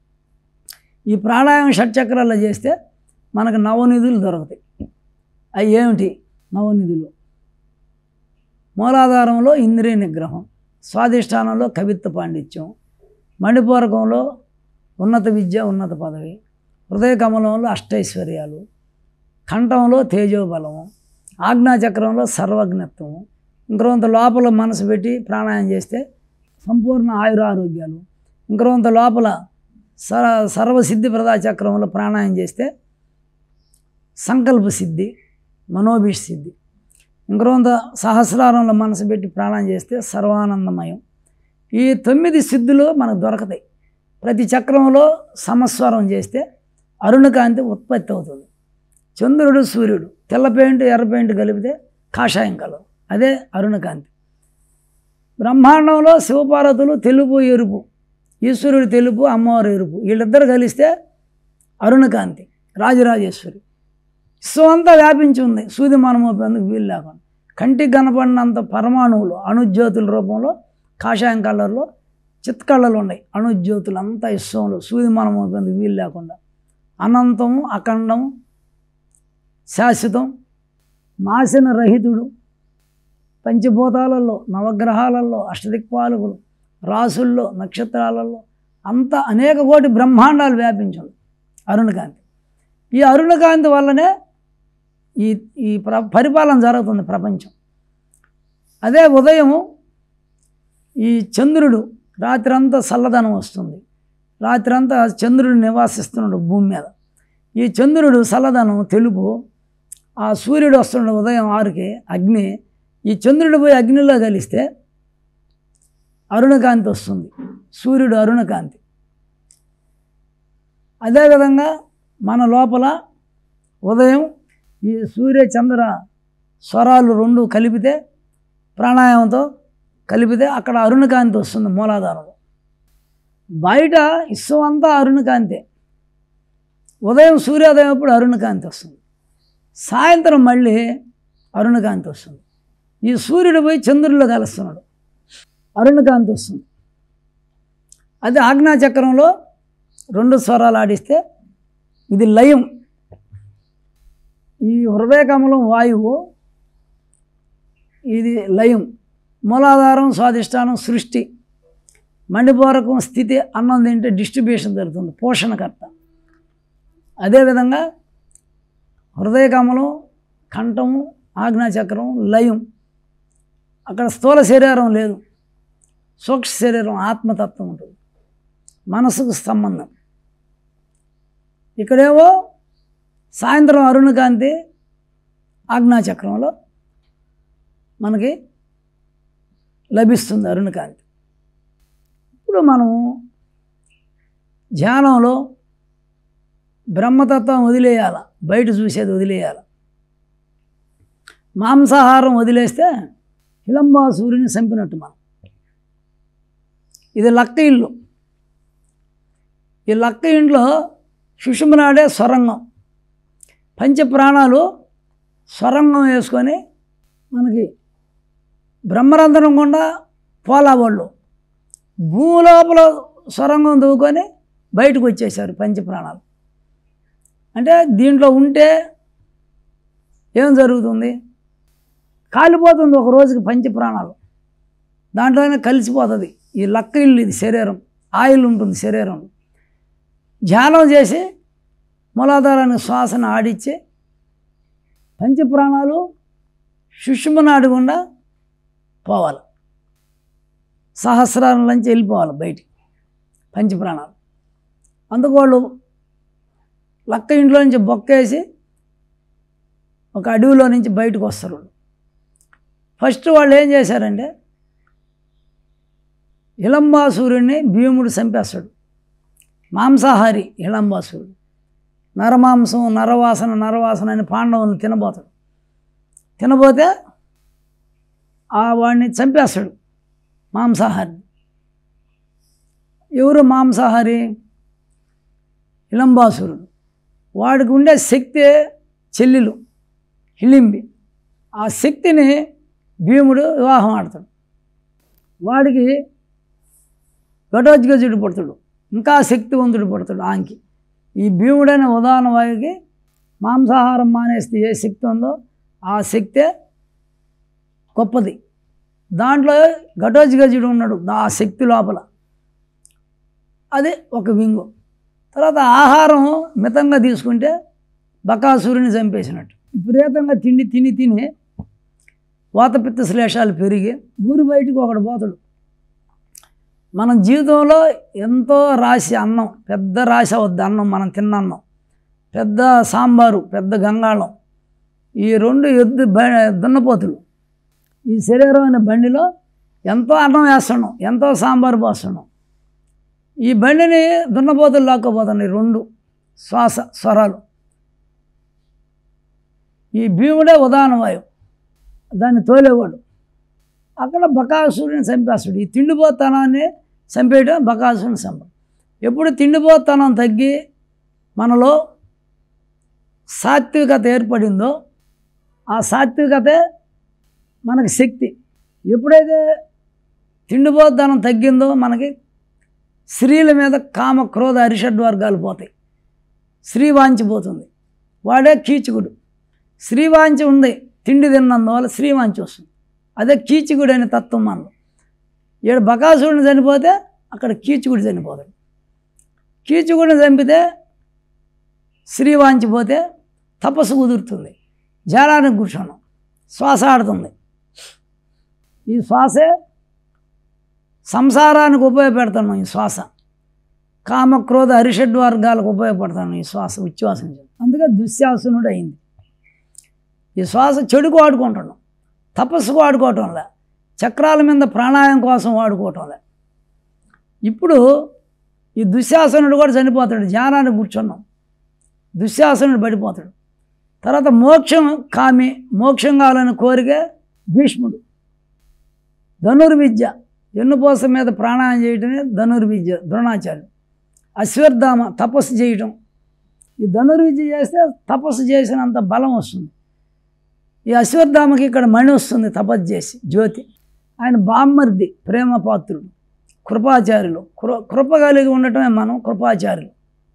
ఈ ప్రాణాయామం షట్చక్రాల్లో చేస్తే మనకు నవనిధులు దొరుకుతాయి అవి ఏమిటి నవనిధులు మూలాధారంలో ఇంద్రియ నిగ్రహం స్వాధిష్టానంలో కవిత్వ పాండిత్యం మణిపూరకంలో ఉన్నత విద్య ఉన్నత పదవి హృదయ కమలంలో అష్టైశ్వర్యాలు కంఠంలో తేజోబలము ఆజ్ఞాచక్రంలో సర్వజ్ఞత్వము ఇంకొంత లోపల మనసు పెట్టి ప్రాణాయామం చేస్తే సంపూర్ణ ఆయురారోగ్యాలు ఇంకొంత లోపల సర సర్వసిద్ధి ప్రదా చక్రంలో ప్రాణాయామం చేస్తే సంకల్ప సిద్ధి మనోభిష్ సిద్ధి ఇంకొంత సహస్రారంలో మనసు పెట్టి ప్రాణాయం చేస్తే సర్వానందమయం ఈ తొమ్మిది సిద్ధులు మనకు దొరకతాయి ప్రతి చక్రంలో సమస్వరం చేస్తే అరుణకాంతి ఉత్పత్తి అవుతుంది చంద్రుడు సూర్యుడు తెల్ల పెయింట్ ఎర్ర పెయింట్ కలిపితే కాషాయం కలర్ అదే అరుణకాంతి బ్రహ్మాండంలో శివపార్వతులు తెలుపు ఎరుపు ఈశ్వరుడు తెలుపు అమ్మవారు ఎరుపు వీళ్ళిద్దరు కలిస్తే అరుణకాంతి రాజరాజేశ్వరి విశ్వం అంతా వ్యాపించి ఉంది సూది మనమోపేందుకు వీలు లేకుండా కంటికి కనపడినంత పరమాణువులు అణుజ్యోతుల రూపంలో కాషాయం కలర్లో చిత్కళ్ళలు ఉన్నాయి అణుజ్యోతులు అంతా విశ్వంలో సూది మనమోపేందుకు వీలు లేకుండా అనంతము అఖండము శాశ్వతం నాశన రహితుడు పంచభూతాలలో నవగ్రహాలలో అష్టదిక్పాలకులు రాసుల్లో నక్షత్రాలలో అంత అనేక కోటి బ్రహ్మాండాలు వ్యాపించింది అరుణకాంతి ఈ అరుణకాంతి వల్లనే ఈ ఈ ప్ర పరిపాలన జరుగుతుంది ప్రపంచం అదే ఉదయము ఈ చంద్రుడు రాత్రంతా చల్లదనం వస్తుంది రాత్రంతా చంద్రుడు నివాసిస్తున్నాడు భూమి మీద ఈ చంద్రుడు చల్లదనం తెలుపు ఆ సూర్యుడు వస్తున్నాడు ఉదయం ఆరుకి అగ్ని ఈ చంద్రుడు పోయి అగ్నిలో కలిస్తే అరుణకాంతి వస్తుంది సూర్యుడు అరుణకాంతి అదేవిధంగా మన లోపల ఉదయం ఈ సూర్య చంద్ర స్వరాలు రెండు కలిపితే ప్రాణాయామంతో కలిపితే అక్కడ అరుణకాంతి వస్తుంది మూలాధారంలో బయట విశ్వం అంతా అరుణకాంతే ఉదయం సూర్యోదయం అప్పుడు అరుణకాంతి వస్తుంది సాయంత్రం మళ్ళీ అరుణకాంతి వస్తుంది ఈ సూర్యుడు పోయి చంద్రుల్లో కలుస్తున్నాడు అరుణకాంతి వస్తుంది అది ఆజ్ఞాచక్రంలో రెండు స్వరాలు ఆడిస్తే ఇది లయం ఈ హృదయకమలం వాయువు ఇది లయం మూలాధారం స్వాధిష్టానం సృష్టి మండిపోరకం స్థితి అన్నం తింటే డిస్ట్రిబ్యూషన్ జరుగుతుంది పోషణకర్త అదేవిధంగా హృదయకమలం కంఠము ఆజ్ఞాచక్రం లయం అక్కడ స్థూల శరీరం లేదు సూక్ష్మ శరీరం ఆత్మతత్వం ఉంటుంది మనసుకు సంబంధం ఇక్కడేమో సాయంత్రం అరుణకాంతి ఆజ్ఞాచక్రంలో మనకి లభిస్తుంది అరుణకాంతి ఇప్పుడు మనం ధ్యానంలో బ్రహ్మతత్వం వదిలేయాల బయట చూసేది వదిలేయాల మాంసాహారం వదిలేస్తే హిలంబాసూరిని చంపినట్టు మనం ఇది లక్క ఇల్లు ఈ లక్క ఇంట్లో సుషుమనాడే స్వరంగం పంచప్రాణాలు స్వరంగం వేసుకొని మనకి బ్రహ్మరంధ్రం గుండా పోలావాళ్ళు భూలోపల సొరంగం దూకొని బయటకు వచ్చేసారు పంచప్రాణాలు అంటే దీంట్లో ఉంటే ఏం జరుగుతుంది కాలిపోతుంది ఒక రోజుకి పంచప్రాణాలు దాంట్లోనే కలిసిపోతుంది ఈ లక్క ఇల్లు ఇది శరీరం ఆయిల్ ఉంటుంది శరీరం ధ్యానం చేసి మూలాధారానికి శ్వాసను ఆడిచ్చి పంచప్రాణాలు సుషుమనాడి గుండా పోవాలి సహస్రాల నుంచి వెళ్ళిపోవాలి బయటికి పంచప్రాణాలు అందుకు వాళ్ళు లక్క ఇంట్లో నుంచి బొక్కేసి ఒక అడవిలో నుంచి బయటకు వస్తారు వాళ్ళు ఫస్ట్ వాళ్ళు ఏం చేశారంటే ఇలంబాసూరుణ్ణి భీముడు చంపేస్తాడు మాంసాహారి ఇలంబాసూరుడు నరమాంసం నరవాసన నరవాసన అని పాండవులను తినబోతాడు తినబోతే ఆ వాడిని చంపేస్తాడు మాంసాహారి ఎవరు మాంసాహారి ఇలంబాసురుడు వాడికి ఉండే శక్తి చెల్లెలు హిళింబి ఆ శక్తిని భీముడు వివాహం ఆడతాడు వాడికి ఘటోజ్గజుడు పుడతాడు ఇంకా శక్తివంతుడు పుడతాడు ఆంకి ఈ భీముడైన ఉదాహరణ వారికి మాంసాహారం మానేస్తే ఏ శక్తి ఉందో ఆ శక్తే గొప్పది దాంట్లో ఘటోజ్గజుడు ఉన్నాడు ఆ శక్తి లోపల అది ఒక వింగు తర్వాత ఆహారం మితంగా తీసుకుంటే బకాసురుని చంపేసినట్టు విపరీతంగా తిండి తిని తిని వాతపిత్త శ్లేషాలు పెరిగి ఊరి బయటికి ఒకడు పోతాడు మనం జీవితంలో ఎంతో రాశి అన్నం పెద్ద రాశి అవుద్ది అన్నం మనం తిన్న అన్నం పెద్ద సాంబారు పెద్ద గంగాళం ఈ రెండు ఎద్దు బ దున్నపోతులు ఈ శరీరమైన బండిలో ఎంతో అన్నం వేస్తున్నాం ఎంతో సాంబారు పోస్తున్నాం ఈ బండిని దున్నపోతులు లాక్కపోతున్నాయి రెండు శ్వాస స్వరాలు ఈ భీముడే ఉదాహరణ వాయువు దాన్ని తోలేవాడు అక్కడ బకాసురుని చంపేస్తాడు ఈ తిండిపోతనాన్ని చంపేయడం బకాసురుని చంపడం ఎప్పుడు తిండిపోతనం తగ్గి మనలో సాత్వికత ఏర్పడిందో ఆ సాత్వికతే మనకి శక్తి ఎప్పుడైతే తిండిపోతనం తగ్గిందో మనకి స్త్రీల మీద కామ క్రోధ అరిషడ్ వర్గాలు పోతాయి స్త్రీ వాంచిపోతుంది వాడే కీచుకుడు శ్రీవాంచి ఉంది తిండి తిన్నందువల్ల శ్రీవాంచి వస్తుంది అదే కీచుకుడు అనే తత్వం మనలో ఈడ బకాసుడిని చనిపోతే అక్కడ కీచుకుడు చనిపోతాడు కీచుకుడిని చంపితే శ్రీవాంచి పోతే తపస్సు కుదురుతుంది జాలానికి కూర్చోను శ్వాస ఆడుతుంది ఈ శ్వాసే సంసారానికి ఉపయోగపెడుతున్నాం ఈ శ్వాస కామ క్రోధ హరిషడ్ వర్గాలకు ఉపయోగపడుతున్నాం ఈ శ్వాస ఉచ్ఛ్వాసం అందుకే దుశ్శాసనుడు అయింది ఈ శ్వాస చెడుకు వాడుకుంటున్నాం తపస్సుకు వాడుకోవటంలే చక్రాల మీద ప్రాణాయామం కోసం వాడుకోవటంలే ఇప్పుడు ఈ దుశ్శాసనుడు కూడా చనిపోతాడు ధ్యానానికి కూర్చున్నాం దుశ్శాసనుడు పడిపోతాడు తర్వాత మోక్షం కామి మోక్షం కావాలని కోరిక భీష్ముడు ధనుర్విద్య ఎన్నుపోస మీద ప్రాణాయామం చేయటమే ధనుర్విద్య ద్రోణాచార్యుడు అశ్వత్థామ తపస్సు చేయటం ఈ ధనుర్విద్య చేస్తే తపస్సు చేసినంత బలం వస్తుంది ఈ అశ్వత్థామకి ఇక్కడ మణి వస్తుంది తపస్సు చేసి జ్యోతి ఆయన బామ్మర్ది ప్రేమ పాత్రుడు కృపాచార్యులు కృ కృప కలిగి ఉండటమే మనం కృపాచార్యులు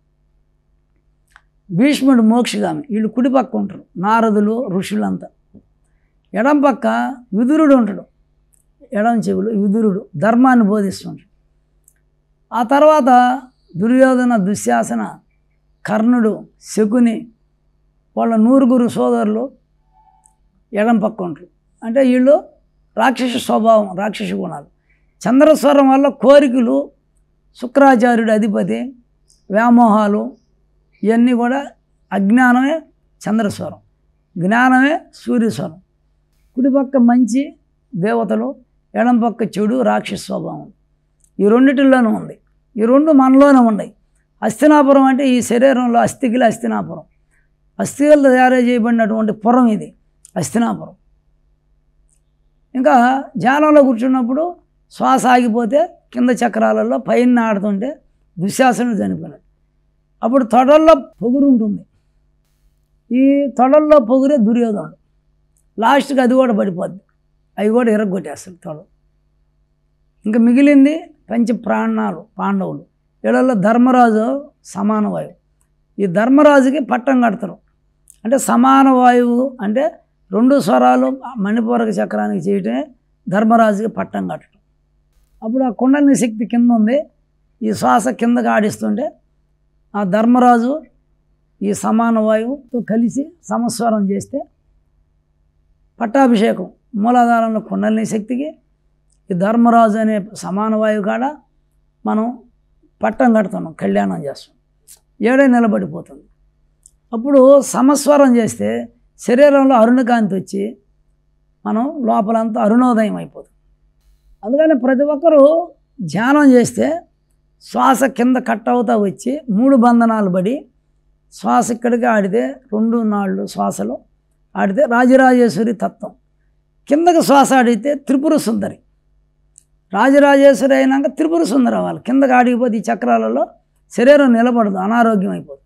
భీష్ముడు మోక్షగామి వీళ్ళు కుడి పక్క ఉంటారు నారదులు ఋషులంతా ఎడం పక్క విదురుడు ఉంటాడు ఎడం చెవులు విదురుడు ధర్మాన్ని బోధిస్తుంటాడు ఆ తర్వాత దుర్యోధన దుశ్శాసన కర్ణుడు శకుని వాళ్ళ నూరుగురు సోదరులు ఎడం పక్క ఉంటారు అంటే వీళ్ళు రాక్షస స్వభావం రాక్షస గుణాలు చంద్రస్వరం వల్ల కోరికలు శుక్రాచార్యుడు అధిపతి వ్యామోహాలు ఇవన్నీ కూడా అజ్ఞానమే చంద్రస్వరం జ్ఞానమే సూర్యస్వరం కుడిపక్క మంచి దేవతలు ఎడం పక్క చెడు రాక్షస స్వభావం ఈ రెండిటిల్లోనూ ఉంది ఈ రెండు మనలోనే ఉన్నాయి అస్థినాపురం అంటే ఈ శరీరంలో అస్థికిల అస్థినాపురం అస్థికలతో తయారు చేయబడినటువంటి పురం ఇది అస్థినాపురం ఇంకా ధ్యానంలో కూర్చున్నప్పుడు శ్వాస ఆగిపోతే కింద చక్రాలలో పైన ఆడుతుంటే దుశ్శాసనుడు చనిపోయినాడు అప్పుడు తొడల్లో పొగురు ఉంటుంది ఈ తొడల్లో పొగురే దుర్యోధనుడు లాస్ట్కి అది కూడా పడిపోద్ది అవి కూడా ఎరగొట్టేస్తాడు తొడ ఇంకా మిగిలింది పంచ ప్రాణాలు పాండవులు వీళ్ళల్లో ధర్మరాజు సమాన వాయువు ఈ ధర్మరాజుకి పట్టం కడతారు అంటే సమాన వాయువు అంటే రెండు స్వరాలు మణిపూరక చక్రానికి చేయటమే ధర్మరాజుకి పట్టం కట్టడం అప్పుడు ఆ కుండలిని శక్తి కింద ఉంది ఈ శ్వాస కిందకి ఆడిస్తుంటే ఆ ధర్మరాజు ఈ సమాన వాయువుతో కలిసి సమస్వరం చేస్తే పట్టాభిషేకం మూలాధారంలో కుండలిని శక్తికి ఈ ధర్మరాజు అనే సమాన వాయువు కాడ మనం పట్టం కడుతున్నాం కళ్యాణం చేస్తాం ఏడే నిలబడిపోతుంది అప్పుడు సమస్వరం చేస్తే శరీరంలో అరుణకాంతి వచ్చి మనం లోపలంతా అరుణోదయం అయిపోతుంది అందుకని ప్రతి ఒక్కరూ ధ్యానం చేస్తే శ్వాస కింద కట్ అవుతా వచ్చి మూడు బంధనాలు పడి శ్వాస ఇక్కడికి ఆడితే రెండు నాళ్ళు శ్వాసలో ఆడితే రాజరాజేశ్వరి తత్వం కిందకి శ్వాస ఆడితే త్రిపుర సుందరి రాజరాజేశ్వరి అయినాక త్రిపుర సుందరి అవ్వాలి కిందకి ఆడిపోతే ఈ చక్రాలలో శరీరం నిలబడదు అనారోగ్యం అయిపోతుంది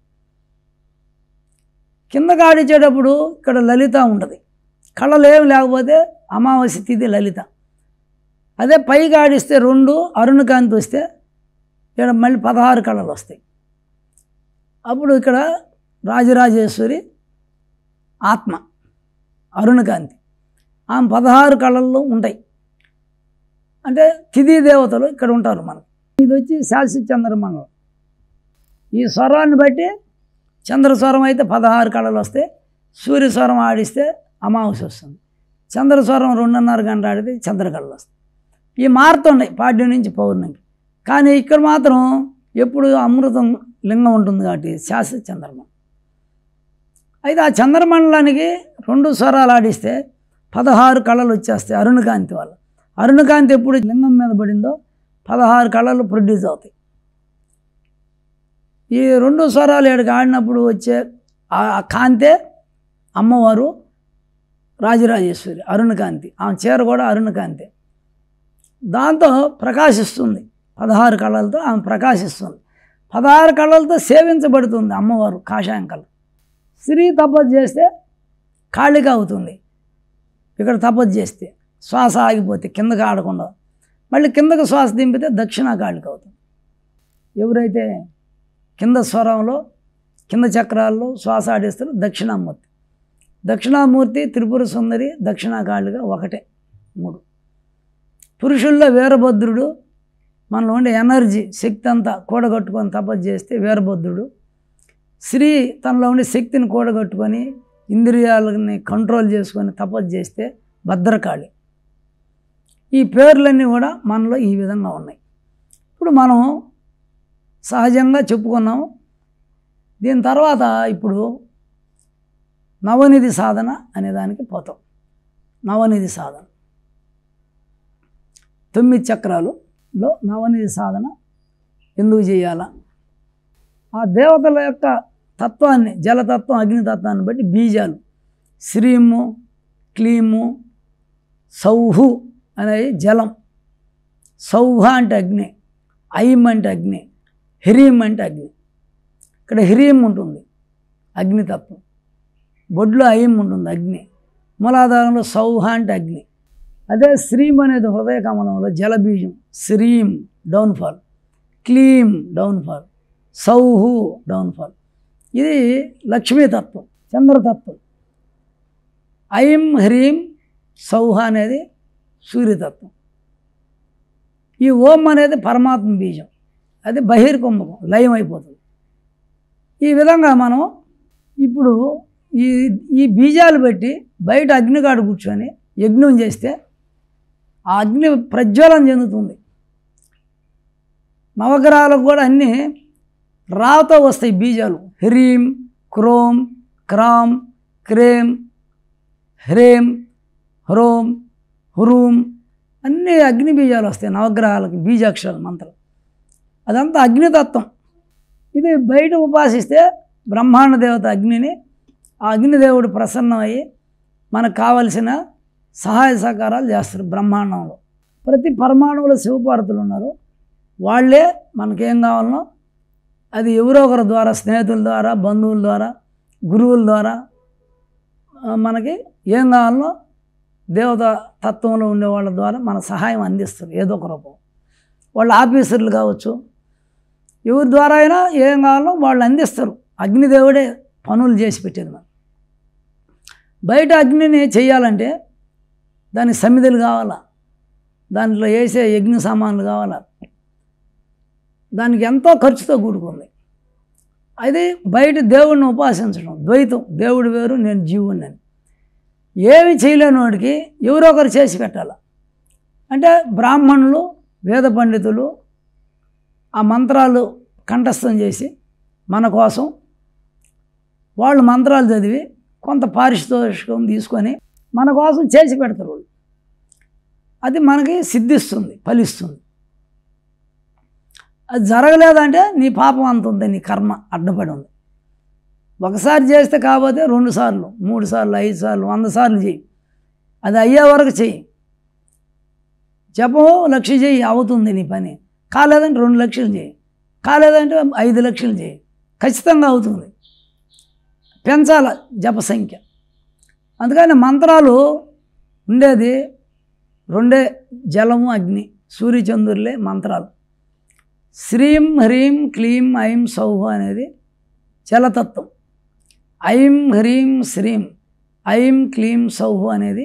కిందకి ఆడించేటప్పుడు ఇక్కడ లలిత ఉంటుంది కళ్ళలు ఏమి లేకపోతే అమావాస్య తిథి లలిత అదే పైకి ఆడిస్తే రెండు అరుణకాంతి వస్తే ఇక్కడ మళ్ళీ పదహారు కళలు వస్తాయి అప్పుడు ఇక్కడ రాజరాజేశ్వరి ఆత్మ అరుణకాంతి ఆమె పదహారు కళల్లో ఉంటాయి అంటే తిథి దేవతలు ఇక్కడ ఉంటారు మనకు ఇది వచ్చి శాశ్వత చంద్రమండలం ఈ స్వరాన్ని బట్టి చంద్రస్వరం అయితే పదహారు కళలు వస్తాయి సూర్యస్వరం ఆడిస్తే అమావాస్య వస్తుంది చంద్రస్వరం రెండున్నర గంట ఆడితే చంద్రకళలు వస్తాయి ఈ మారుతున్నాయి పాడ్యం నుంచి పౌర్ణమికి కానీ ఇక్కడ మాత్రం ఎప్పుడు అమృతం లింగం ఉంటుంది కాబట్టి శాశ్వత చంద్రమండలం అయితే ఆ చంద్రమండలానికి రెండు స్వరాలు ఆడిస్తే పదహారు కళలు వచ్చేస్తాయి అరుణకాంతి వల్ల అరుణకాంతి ఎప్పుడు లింగం మీద పడిందో పదహారు కళలు ప్రొడ్యూస్ అవుతాయి ఈ రెండు స్వరాలు ఏడుకి ఆడినప్పుడు వచ్చే ఆ ఆ కాంతే అమ్మవారు రాజరాజేశ్వరి అరుణకాంతి ఆమె చీర కూడా అరుణకాంతి దాంతో ప్రకాశిస్తుంది పదహారు కళలతో ఆమె ప్రకాశిస్తుంది పదహారు కళలతో సేవించబడుతుంది అమ్మవారు కాషాయం కళ స్త్రీ తపస్సు చేస్తే ఖాళీగా అవుతుంది ఇక్కడ తపస్సు చేస్తే శ్వాస ఆగిపోతే కిందకి ఆడకుండా మళ్ళీ కిందకి శ్వాస దింపితే దక్షిణ కాళ్ళకి అవుతుంది ఎవరైతే కింద స్వరంలో కింద చక్రాల్లో శ్వాస ఆడిస్తారో దక్షిణామూర్తి దక్షిణామూర్తి త్రిపుర సుందరి దక్షిణాకాళిగా ఒకటే మూడు పురుషుల్లో వీరభద్రుడు మనలో ఉండే ఎనర్జీ శక్తి అంతా కూడగట్టుకొని తపస్సు చేస్తే వీరభద్రుడు స్త్రీ తనలో ఉండే శక్తిని కూడగట్టుకొని ఇంద్రియాలని కంట్రోల్ చేసుకొని తపస్సు చేస్తే భద్రకాళి ఈ పేర్లన్నీ కూడా మనలో ఈ విధంగా ఉన్నాయి ఇప్పుడు మనం సహజంగా చెప్పుకున్నాము దీని తర్వాత ఇప్పుడు నవనిధి సాధన అనే దానికి పోతాం నవనిధి సాధన తొమ్మిది చక్రాలులో నవనిధి సాధన ఎందుకు చేయాలా ఆ దేవతల యొక్క తత్వాన్ని జలతత్వం అగ్నితత్వాన్ని బట్టి బీజాలు శ్రీము క్లీము సౌహు అనేది జలం సౌహ అంటే అగ్ని ఐం అంటే అగ్ని హ్రీం అంటే అగ్ని ఇక్కడ హ్రీం ఉంటుంది అగ్నితత్వం బొడ్లో ఐం ఉంటుంది అగ్ని మూలాధారంలో సౌహ అంటే అగ్ని అదే శ్రీం అనేది హృదయ కమలంలో జలబీజం శ్రీం డౌన్ఫాల్ క్లీం డౌన్ఫాల్ సౌహు డౌన్ఫాల్ ఇది లక్ష్మీతత్వం చంద్రతత్వం ఐం హ్రీం సౌహ అనేది సూర్యతత్వం ఈ ఓం అనేది పరమాత్మ బీజం అది బహిర్కుంభకం లయం అయిపోతుంది ఈ విధంగా మనం ఇప్పుడు ఈ ఈ బీజాలు బట్టి బయట అగ్నికాడు కూర్చొని యజ్ఞం చేస్తే ఆ అగ్ని ప్రజ్వలం చెందుతుంది నవగ్రహాలకు కూడా అన్నీ రాతో వస్తాయి బీజాలు హ్రీం క్రోం క్రాం క్రేం హ్రేం హ్రోం హురూం అన్ని అగ్ని బీజాలు వస్తాయి నవగ్రహాలకు బీజాక్షరాలు మంత్రం అదంతా అగ్నితత్వం ఇది బయట ఉపాసిస్తే బ్రహ్మాండ దేవత అగ్నిని ఆ అగ్నిదేవుడు ప్రసన్నమయ్యి మనకు కావలసిన సహాయ సహకారాలు చేస్తారు బ్రహ్మాండంలో ప్రతి పరమాణువులో శివపార్వతులు ఉన్నారు వాళ్ళే మనకేం కావాలనో అది ఎవరో ఒకరి ద్వారా స్నేహితుల ద్వారా బంధువుల ద్వారా గురువుల ద్వారా ఆ, మనకి ఏం కావాలనో దేవత తత్వంలో ఉండే వాళ్ళ ద్వారా మన సహాయం అందిస్తారు ఏదో ఒక రూపం వాళ్ళు ఆఫీసర్లు కావచ్చు ఎవరి ద్వారా అయినా ఏం కావాలో వాళ్ళు అందిస్తారు అగ్నిదేవుడే పనులు చేసి పెట్టేది మనం బయట అగ్నిని చేయాలంటే దానికి సమిధులు కావాలా దాంట్లో వేసే యజ్ఞ సామాన్లు కావాలా దానికి ఎంతో ఖర్చుతో కూడుకుంది అది బయట దేవుడిని ఉపాసించడం ద్వైతం దేవుడు వేరు నేను జీవుడిని అని ఏమి చేయలేని వాడికి ఎవరో ఒకరు చేసి పెట్టాలి అంటే బ్రాహ్మణులు వేద పండితులు ఆ మంత్రాలు కంఠస్థం చేసి మన కోసం వాళ్ళు మంత్రాలు చదివి కొంత పారితోషికం తీసుకొని మన కోసం చేసి పెడతారు వాళ్ళు అది మనకి సిద్ధిస్తుంది ఫలిస్తుంది అది జరగలేదంటే నీ పాపం అంత ఉంది నీ కర్మ అడ్డపడి ఉంది ఒకసారి చేస్తే కాకపోతే రెండు సార్లు మూడు సార్లు ఐదు సార్లు వంద సార్లు చెయ్యి అది అయ్యే వరకు చెయ్యి జపం లక్ష చెయ్యి అవుతుంది నీ పని కాలేదంటే రెండు లక్షలు చేయి కాలేదంటే ఐదు లక్షలు చేయి ఖచ్చితంగా అవుతుంది పెంచాల జప సంఖ్య అందుకని మంత్రాలు ఉండేది రెండే జలము అగ్ని సూర్యచంద్రులే మంత్రాలు శ్రీం హ్రీం క్లీం ఐం సౌహ అనేది జలతత్వం ఐం హ్రీం శ్రీం ఐం క్లీం సౌహ అనేది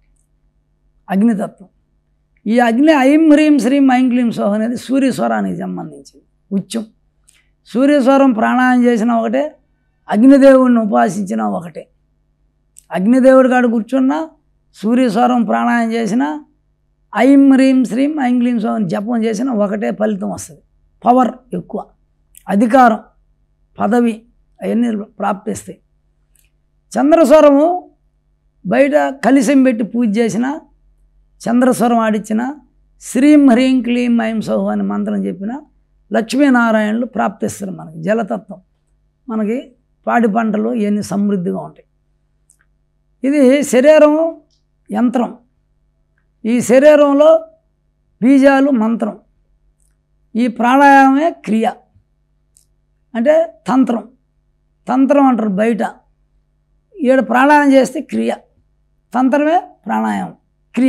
అగ్నితత్వం ఈ అగ్ని ఐం హ్రీం శ్రీం ఐం క్లీం సౌహ అనేది సూర్యస్వరానికి సంబంధించింది ఉచ్చం సూర్యస్వరం ప్రాణాయామం చేసిన ఒకటే అగ్నిదేవుడిని ఉపాసించిన ఒకటే అగ్నిదేవుడి కాడ కూర్చున్నా సూర్యస్వరం ప్రాణాయామం చేసిన ఐం హ్రీం శ్రీం ఐం క్లీం సౌహ జపం చేసిన ఒకటే ఫలితం వస్తుంది పవర్ ఎక్కువ అధికారం పదవి అవన్నీ ప్రాప్తిస్తాయి చంద్రస్వరము బయట కలిసం పెట్టి పూజ చేసిన చంద్రస్వరం ఆడిచ్చిన శ్రీం హ్రీం క్లీం ఐం సౌ అని మంత్రం చెప్పిన లక్ష్మీనారాయణులు ప్రాప్తిస్తారు మనకి జలతత్వం మనకి పాడి పంటలు ఇవన్నీ సమృద్ధిగా ఉంటాయి ఇది శరీరం యంత్రం ఈ శరీరంలో బీజాలు మంత్రం ఈ ప్రాణాయామమే క్రియ అంటే తంత్రం తంత్రం అంటారు బయట ఈడ ప్రాణాయామం చేస్తే క్రియ తంత్రమే ప్రాణాయామం క్రియ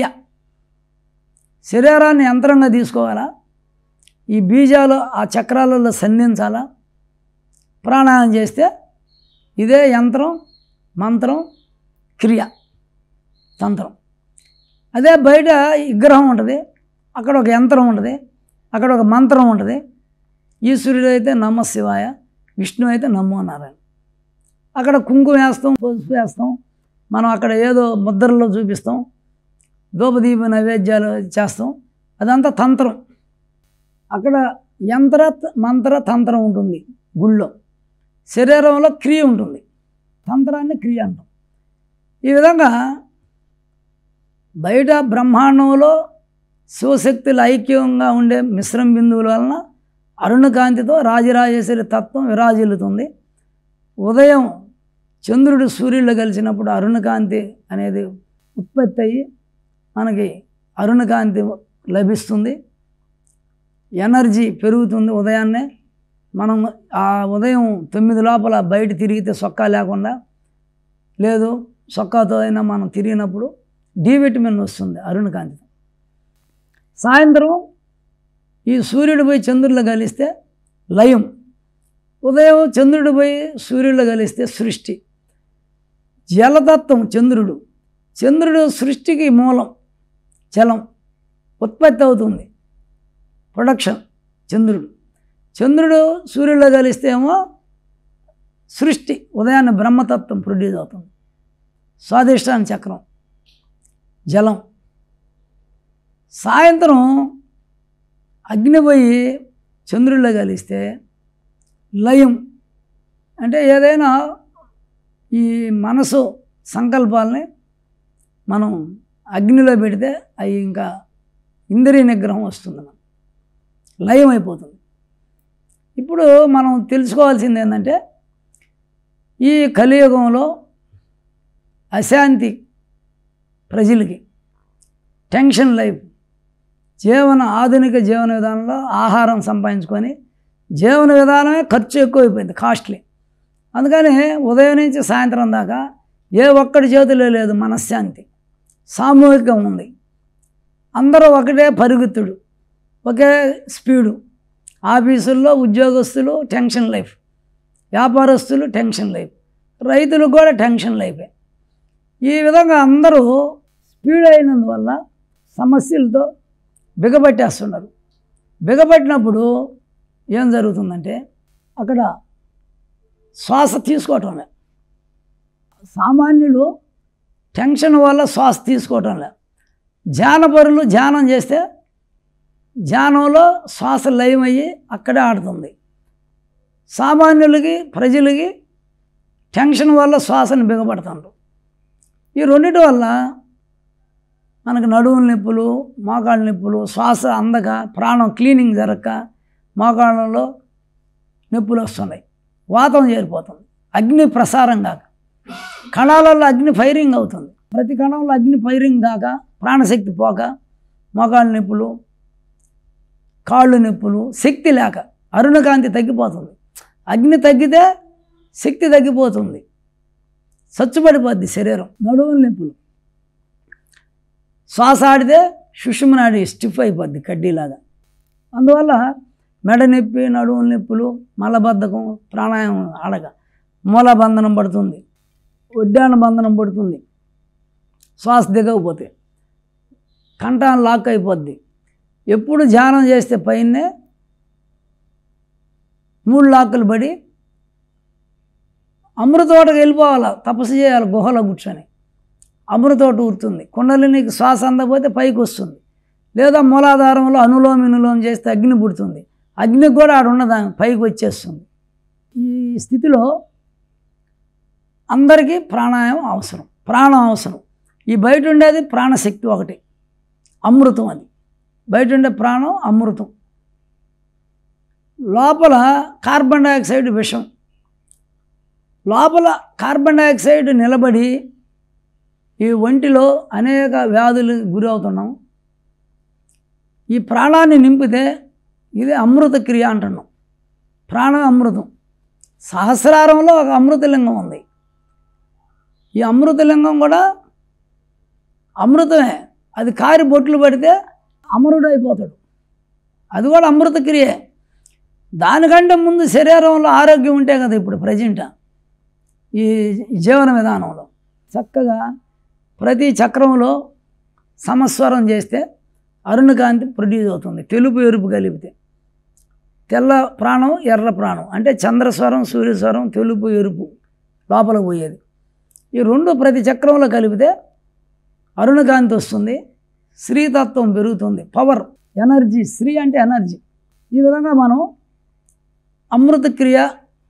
శరీరాన్ని యంత్రంగా తీసుకోవాలా ఈ బీజాలు ఆ చక్రాలలో సంధించాలా ప్రాణాయామం చేస్తే ఇదే యంత్రం మంత్రం క్రియ తంత్రం అదే బయట విగ్రహం ఉంటుంది అక్కడ ఒక యంత్రం ఉంటుంది అక్కడ ఒక మంత్రం ఉంటుంది ఈశ్వరుడు అయితే నమ శివాయ విష్ణు అయితే నమో నారాయణ అక్కడ కుంకుమ వేస్తాం పసుపు వేస్తాం మనం అక్కడ ఏదో ముద్రలో చూపిస్తాం ధూపదీప నైవేద్యాలు చేస్తాం అదంతా తంత్రం అక్కడ యంత్ర మంత్ర తంత్రం ఉంటుంది గుళ్ళో శరీరంలో క్రియ ఉంటుంది తంత్రాన్ని క్రియ అంటాం ఈ విధంగా బయట బ్రహ్మాండంలో శివశక్తులు ఐక్యంగా ఉండే మిశ్రమ బిందువుల వలన అరుణకాంతితో రాజరాజేశ్వరి తత్వం విరాజిల్లుతుంది ఉదయం చంద్రుడు సూర్యుడు కలిసినప్పుడు అరుణకాంతి అనేది ఉత్పత్తి అయ్యి మనకి అరుణకాంతి లభిస్తుంది ఎనర్జీ పెరుగుతుంది ఉదయాన్నే మనం ఆ ఉదయం తొమ్మిది లోపల బయట తిరిగితే సొక్కా లేకుండా లేదు సొక్కాతో అయినా మనం తిరిగినప్పుడు డి విటమిన్ వస్తుంది అరుణకాంతితో సాయంత్రం ఈ సూర్యుడు పోయి చంద్రుడిలో కలిస్తే లయం ఉదయం చంద్రుడు పోయి సూర్యుడిలో కలిస్తే సృష్టి జలతత్వం చంద్రుడు చంద్రుడు సృష్టికి మూలం జలం ఉత్పత్తి అవుతుంది ప్రొడక్షన్ చంద్రుడు చంద్రుడు సూర్యుడిలో కలిస్తే ఏమో సృష్టి ఉదయాన్నే బ్రహ్మతత్వం ప్రొడ్యూస్ అవుతుంది స్వాదిష్టాన చక్రం జలం సాయంత్రం అగ్ని పోయి చంద్రుడిలో కలిస్తే లయం అంటే ఏదైనా ఈ మనసు సంకల్పాలని మనం అగ్నిలో పెడితే అవి ఇంకా ఇంద్రియ నిగ్రహం వస్తుంది మనం లయం అయిపోతుంది ఇప్పుడు మనం తెలుసుకోవాల్సింది ఏంటంటే ఈ కలియుగంలో అశాంతి ప్రజలకి టెన్షన్ లైఫ్ జీవన ఆధునిక జీవన విధానంలో ఆహారం సంపాదించుకొని జీవన విధానమే ఖర్చు ఎక్కువైపోయింది కాస్ట్లీ అందుకని ఉదయం నుంచి సాయంత్రం దాకా ఏ ఒక్కడి చేతిలో లేదు మనశ్శాంతి సామూహికం ఉంది అందరూ ఒకటే పరుగుతుడు ఒకే స్పీడు ఆఫీసుల్లో ఉద్యోగస్తులు టెన్షన్ లైఫ్ వ్యాపారస్తులు టెన్షన్ లైఫ్ రైతులకు కూడా టెన్షన్ లైఫే ఈ విధంగా అందరూ స్పీడ్ అయినందువల్ల సమస్యలతో బిగబట్టేస్తున్నారు బిగబట్టినప్పుడు ఏం జరుగుతుందంటే అక్కడ శ్వాస తీసుకోవటమే సామాన్యులు టెన్షన్ వల్ల శ్వాస తీసుకోవటం లే ధ్యానపరులు ధ్యానం చేస్తే ధ్యానంలో శ్వాస లయమయ్యి అక్కడే ఆడుతుంది సామాన్యులకి ప్రజలకి టెన్షన్ వల్ల శ్వాసను బిగపడుతుండ్రు ఈ రెండింటి వల్ల మనకు నడువుల నొప్పులు మోకాళ్ళ నొప్పులు శ్వాస అందక ప్రాణం క్లీనింగ్ జరగక మోకాళ్ళలో నొప్పులు వస్తున్నాయి వాతం చేరిపోతుంది అగ్ని ప్రసారం కాక కణాలలో అగ్ని ఫైరింగ్ అవుతుంది ప్రతి కణంలో అగ్ని ఫైరింగ్ కాక ప్రాణశక్తి పోక మోకాళ్ళ నొప్పులు కాళ్ళు నొప్పులు శక్తి లేక అరుణకాంతి తగ్గిపోతుంది అగ్ని తగ్గితే శక్తి తగ్గిపోతుంది సచ్చుపడిపోద్ది శరీరం నడువుల నొప్పులు శ్వాస ఆడితే సుషుమనాడి స్టిఫ్ అయిపోద్ది కడ్డీలాగా అందువల్ల మెడ నొప్పి నడువుల నొప్పులు మలబద్ధకం ప్రాణాయామం ఆడక మూలబంధనం పడుతుంది ఉడ్డాన బంధనం పడుతుంది శ్వాస దిగకపోతే కంఠం లాక్ అయిపోద్ది ఎప్పుడు ధ్యానం చేస్తే పైనే మూడు లాక్కులు పడి అమృతోటకు వెళ్ళిపోవాలి తపస్సు చేయాలి గుహలో కూర్చొని అమృతోట ఊరుతుంది కుండలినికి శ్వాస అందకపోతే పైకి వస్తుంది లేదా మూలాధారంలో అనులోమ వినులోమ చేస్తే అగ్ని పుడుతుంది అగ్నికి కూడా ఆడ ఉన్నదా పైకి వచ్చేస్తుంది ఈ స్థితిలో అందరికీ ప్రాణాయామం అవసరం ప్రాణం అవసరం ఈ బయట ఉండేది ప్రాణశక్తి ఒకటి అమృతం అది బయట ఉండే ప్రాణం అమృతం లోపల కార్బన్ డైఆక్సైడ్ విషం లోపల కార్బన్ డైఆక్సైడ్ నిలబడి ఈ ఒంటిలో అనేక వ్యాధులకు గురి అవుతున్నాం ఈ ప్రాణాన్ని నింపితే ఇది అమృత క్రియ అంటున్నాం ప్రాణం అమృతం సహస్రారంలో ఒక అమృతలింగం ఉంది ఈ అమృతలింగం కూడా అమృతమే అది కారి బొట్లు పడితే అమరుడు అయిపోతాడు అది కూడా అమృత క్రియే దానికంటే ముందు శరీరంలో ఆరోగ్యం ఉంటే కదా ఇప్పుడు ప్రజెంట్ ఈ జీవన విధానంలో చక్కగా ప్రతి చక్రంలో సమస్వరం చేస్తే అరుణకాంతి ప్రొడ్యూస్ అవుతుంది తెలుపు ఎరుపు కలిపితే తెల్ల ప్రాణం ఎర్ర ప్రాణం అంటే చంద్రస్వరం సూర్యస్వరం తెలుపు ఎరుపు లోపల పోయేది ఈ రెండు ప్రతి చక్రంలో కలిపితే అరుణకాంతి వస్తుంది శ్రీతత్వం పెరుగుతుంది పవర్ ఎనర్జీ శ్రీ అంటే ఎనర్జీ ఈ విధంగా మనం అమృత క్రియ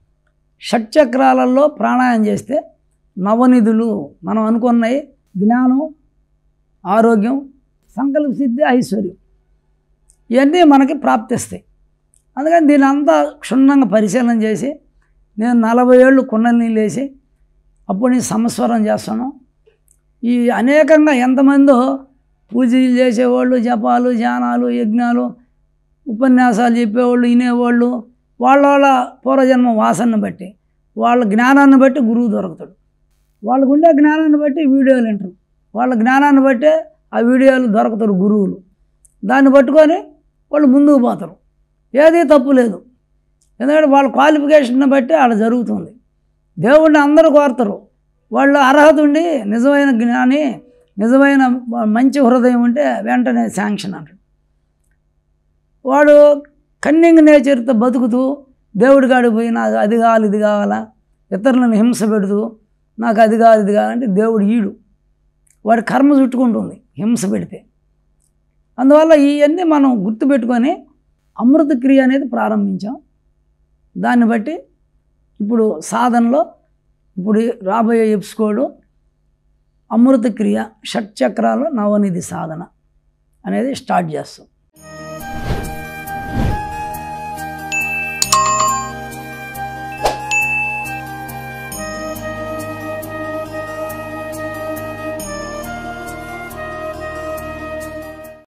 షట్చక్రాలలో ప్రాణాయామం చేస్తే నవనిధులు మనం అనుకున్నాయి జ్ఞానం ఆరోగ్యం సంకల్ప సిద్ధి ఐశ్వర్యం ఇవన్నీ మనకి ప్రాప్తిస్తాయి అందుకని దీని అంతా క్షుణ్ణంగా పరిశీలన చేసి నేను నలభై ఏళ్ళు కుండలిని లేచి అప్పుడు నేను సంస్వరం చేస్తాను ఈ అనేకంగా ఎంతమందో పూజలు చేసేవాళ్ళు జపాలు ధ్యానాలు యజ్ఞాలు ఉపన్యాసాలు చెప్పేవాళ్ళు వినేవాళ్ళు వాళ్ళ వాళ్ళ పూర్వజన్మ వాసనను బట్టి వాళ్ళ జ్ఞానాన్ని బట్టి గురువు దొరుకుతాడు వాళ్ళకు ఉండే జ్ఞానాన్ని బట్టి వీడియోలు వింటారు వాళ్ళ జ్ఞానాన్ని బట్టే ఆ వీడియోలు దొరుకుతారు గురువులు దాన్ని పట్టుకొని వాళ్ళు ముందుకు పోతారు ఏదీ తప్పు లేదు ఎందుకంటే వాళ్ళ క్వాలిఫికేషన్ బట్టి ఆడ జరుగుతుంది దేవుడిని అందరూ కోరుతారు వాళ్ళు అర్హత ఉండి నిజమైన జ్ఞాని నిజమైన మంచి హృదయం ఉంటే వెంటనే శాంక్షన్ అంటాడు వాడు కన్నింగ్ నేచర్తో బతుకుతూ దేవుడి కాడికి పోయి నాకు అది కావాలి ఇది కావాలా ఇతరులను హింస పెడుతూ నాకు అది కావాలి ఇది కావాలంటే దేవుడు ఈడు వాడి కర్మ చుట్టుకుంటుంది హింస పెడితే అందువల్ల ఇవన్నీ మనం గుర్తుపెట్టుకొని అమృత క్రియ అనేది ప్రారంభించాం దాన్ని బట్టి ఇప్పుడు సాధనలో ఇప్పుడు రాబోయే ఎపిసోడు అమృత క్రియ షట్చక్రాలు నవనిధి సాధన అనేది స్టార్ట్ చేస్తాం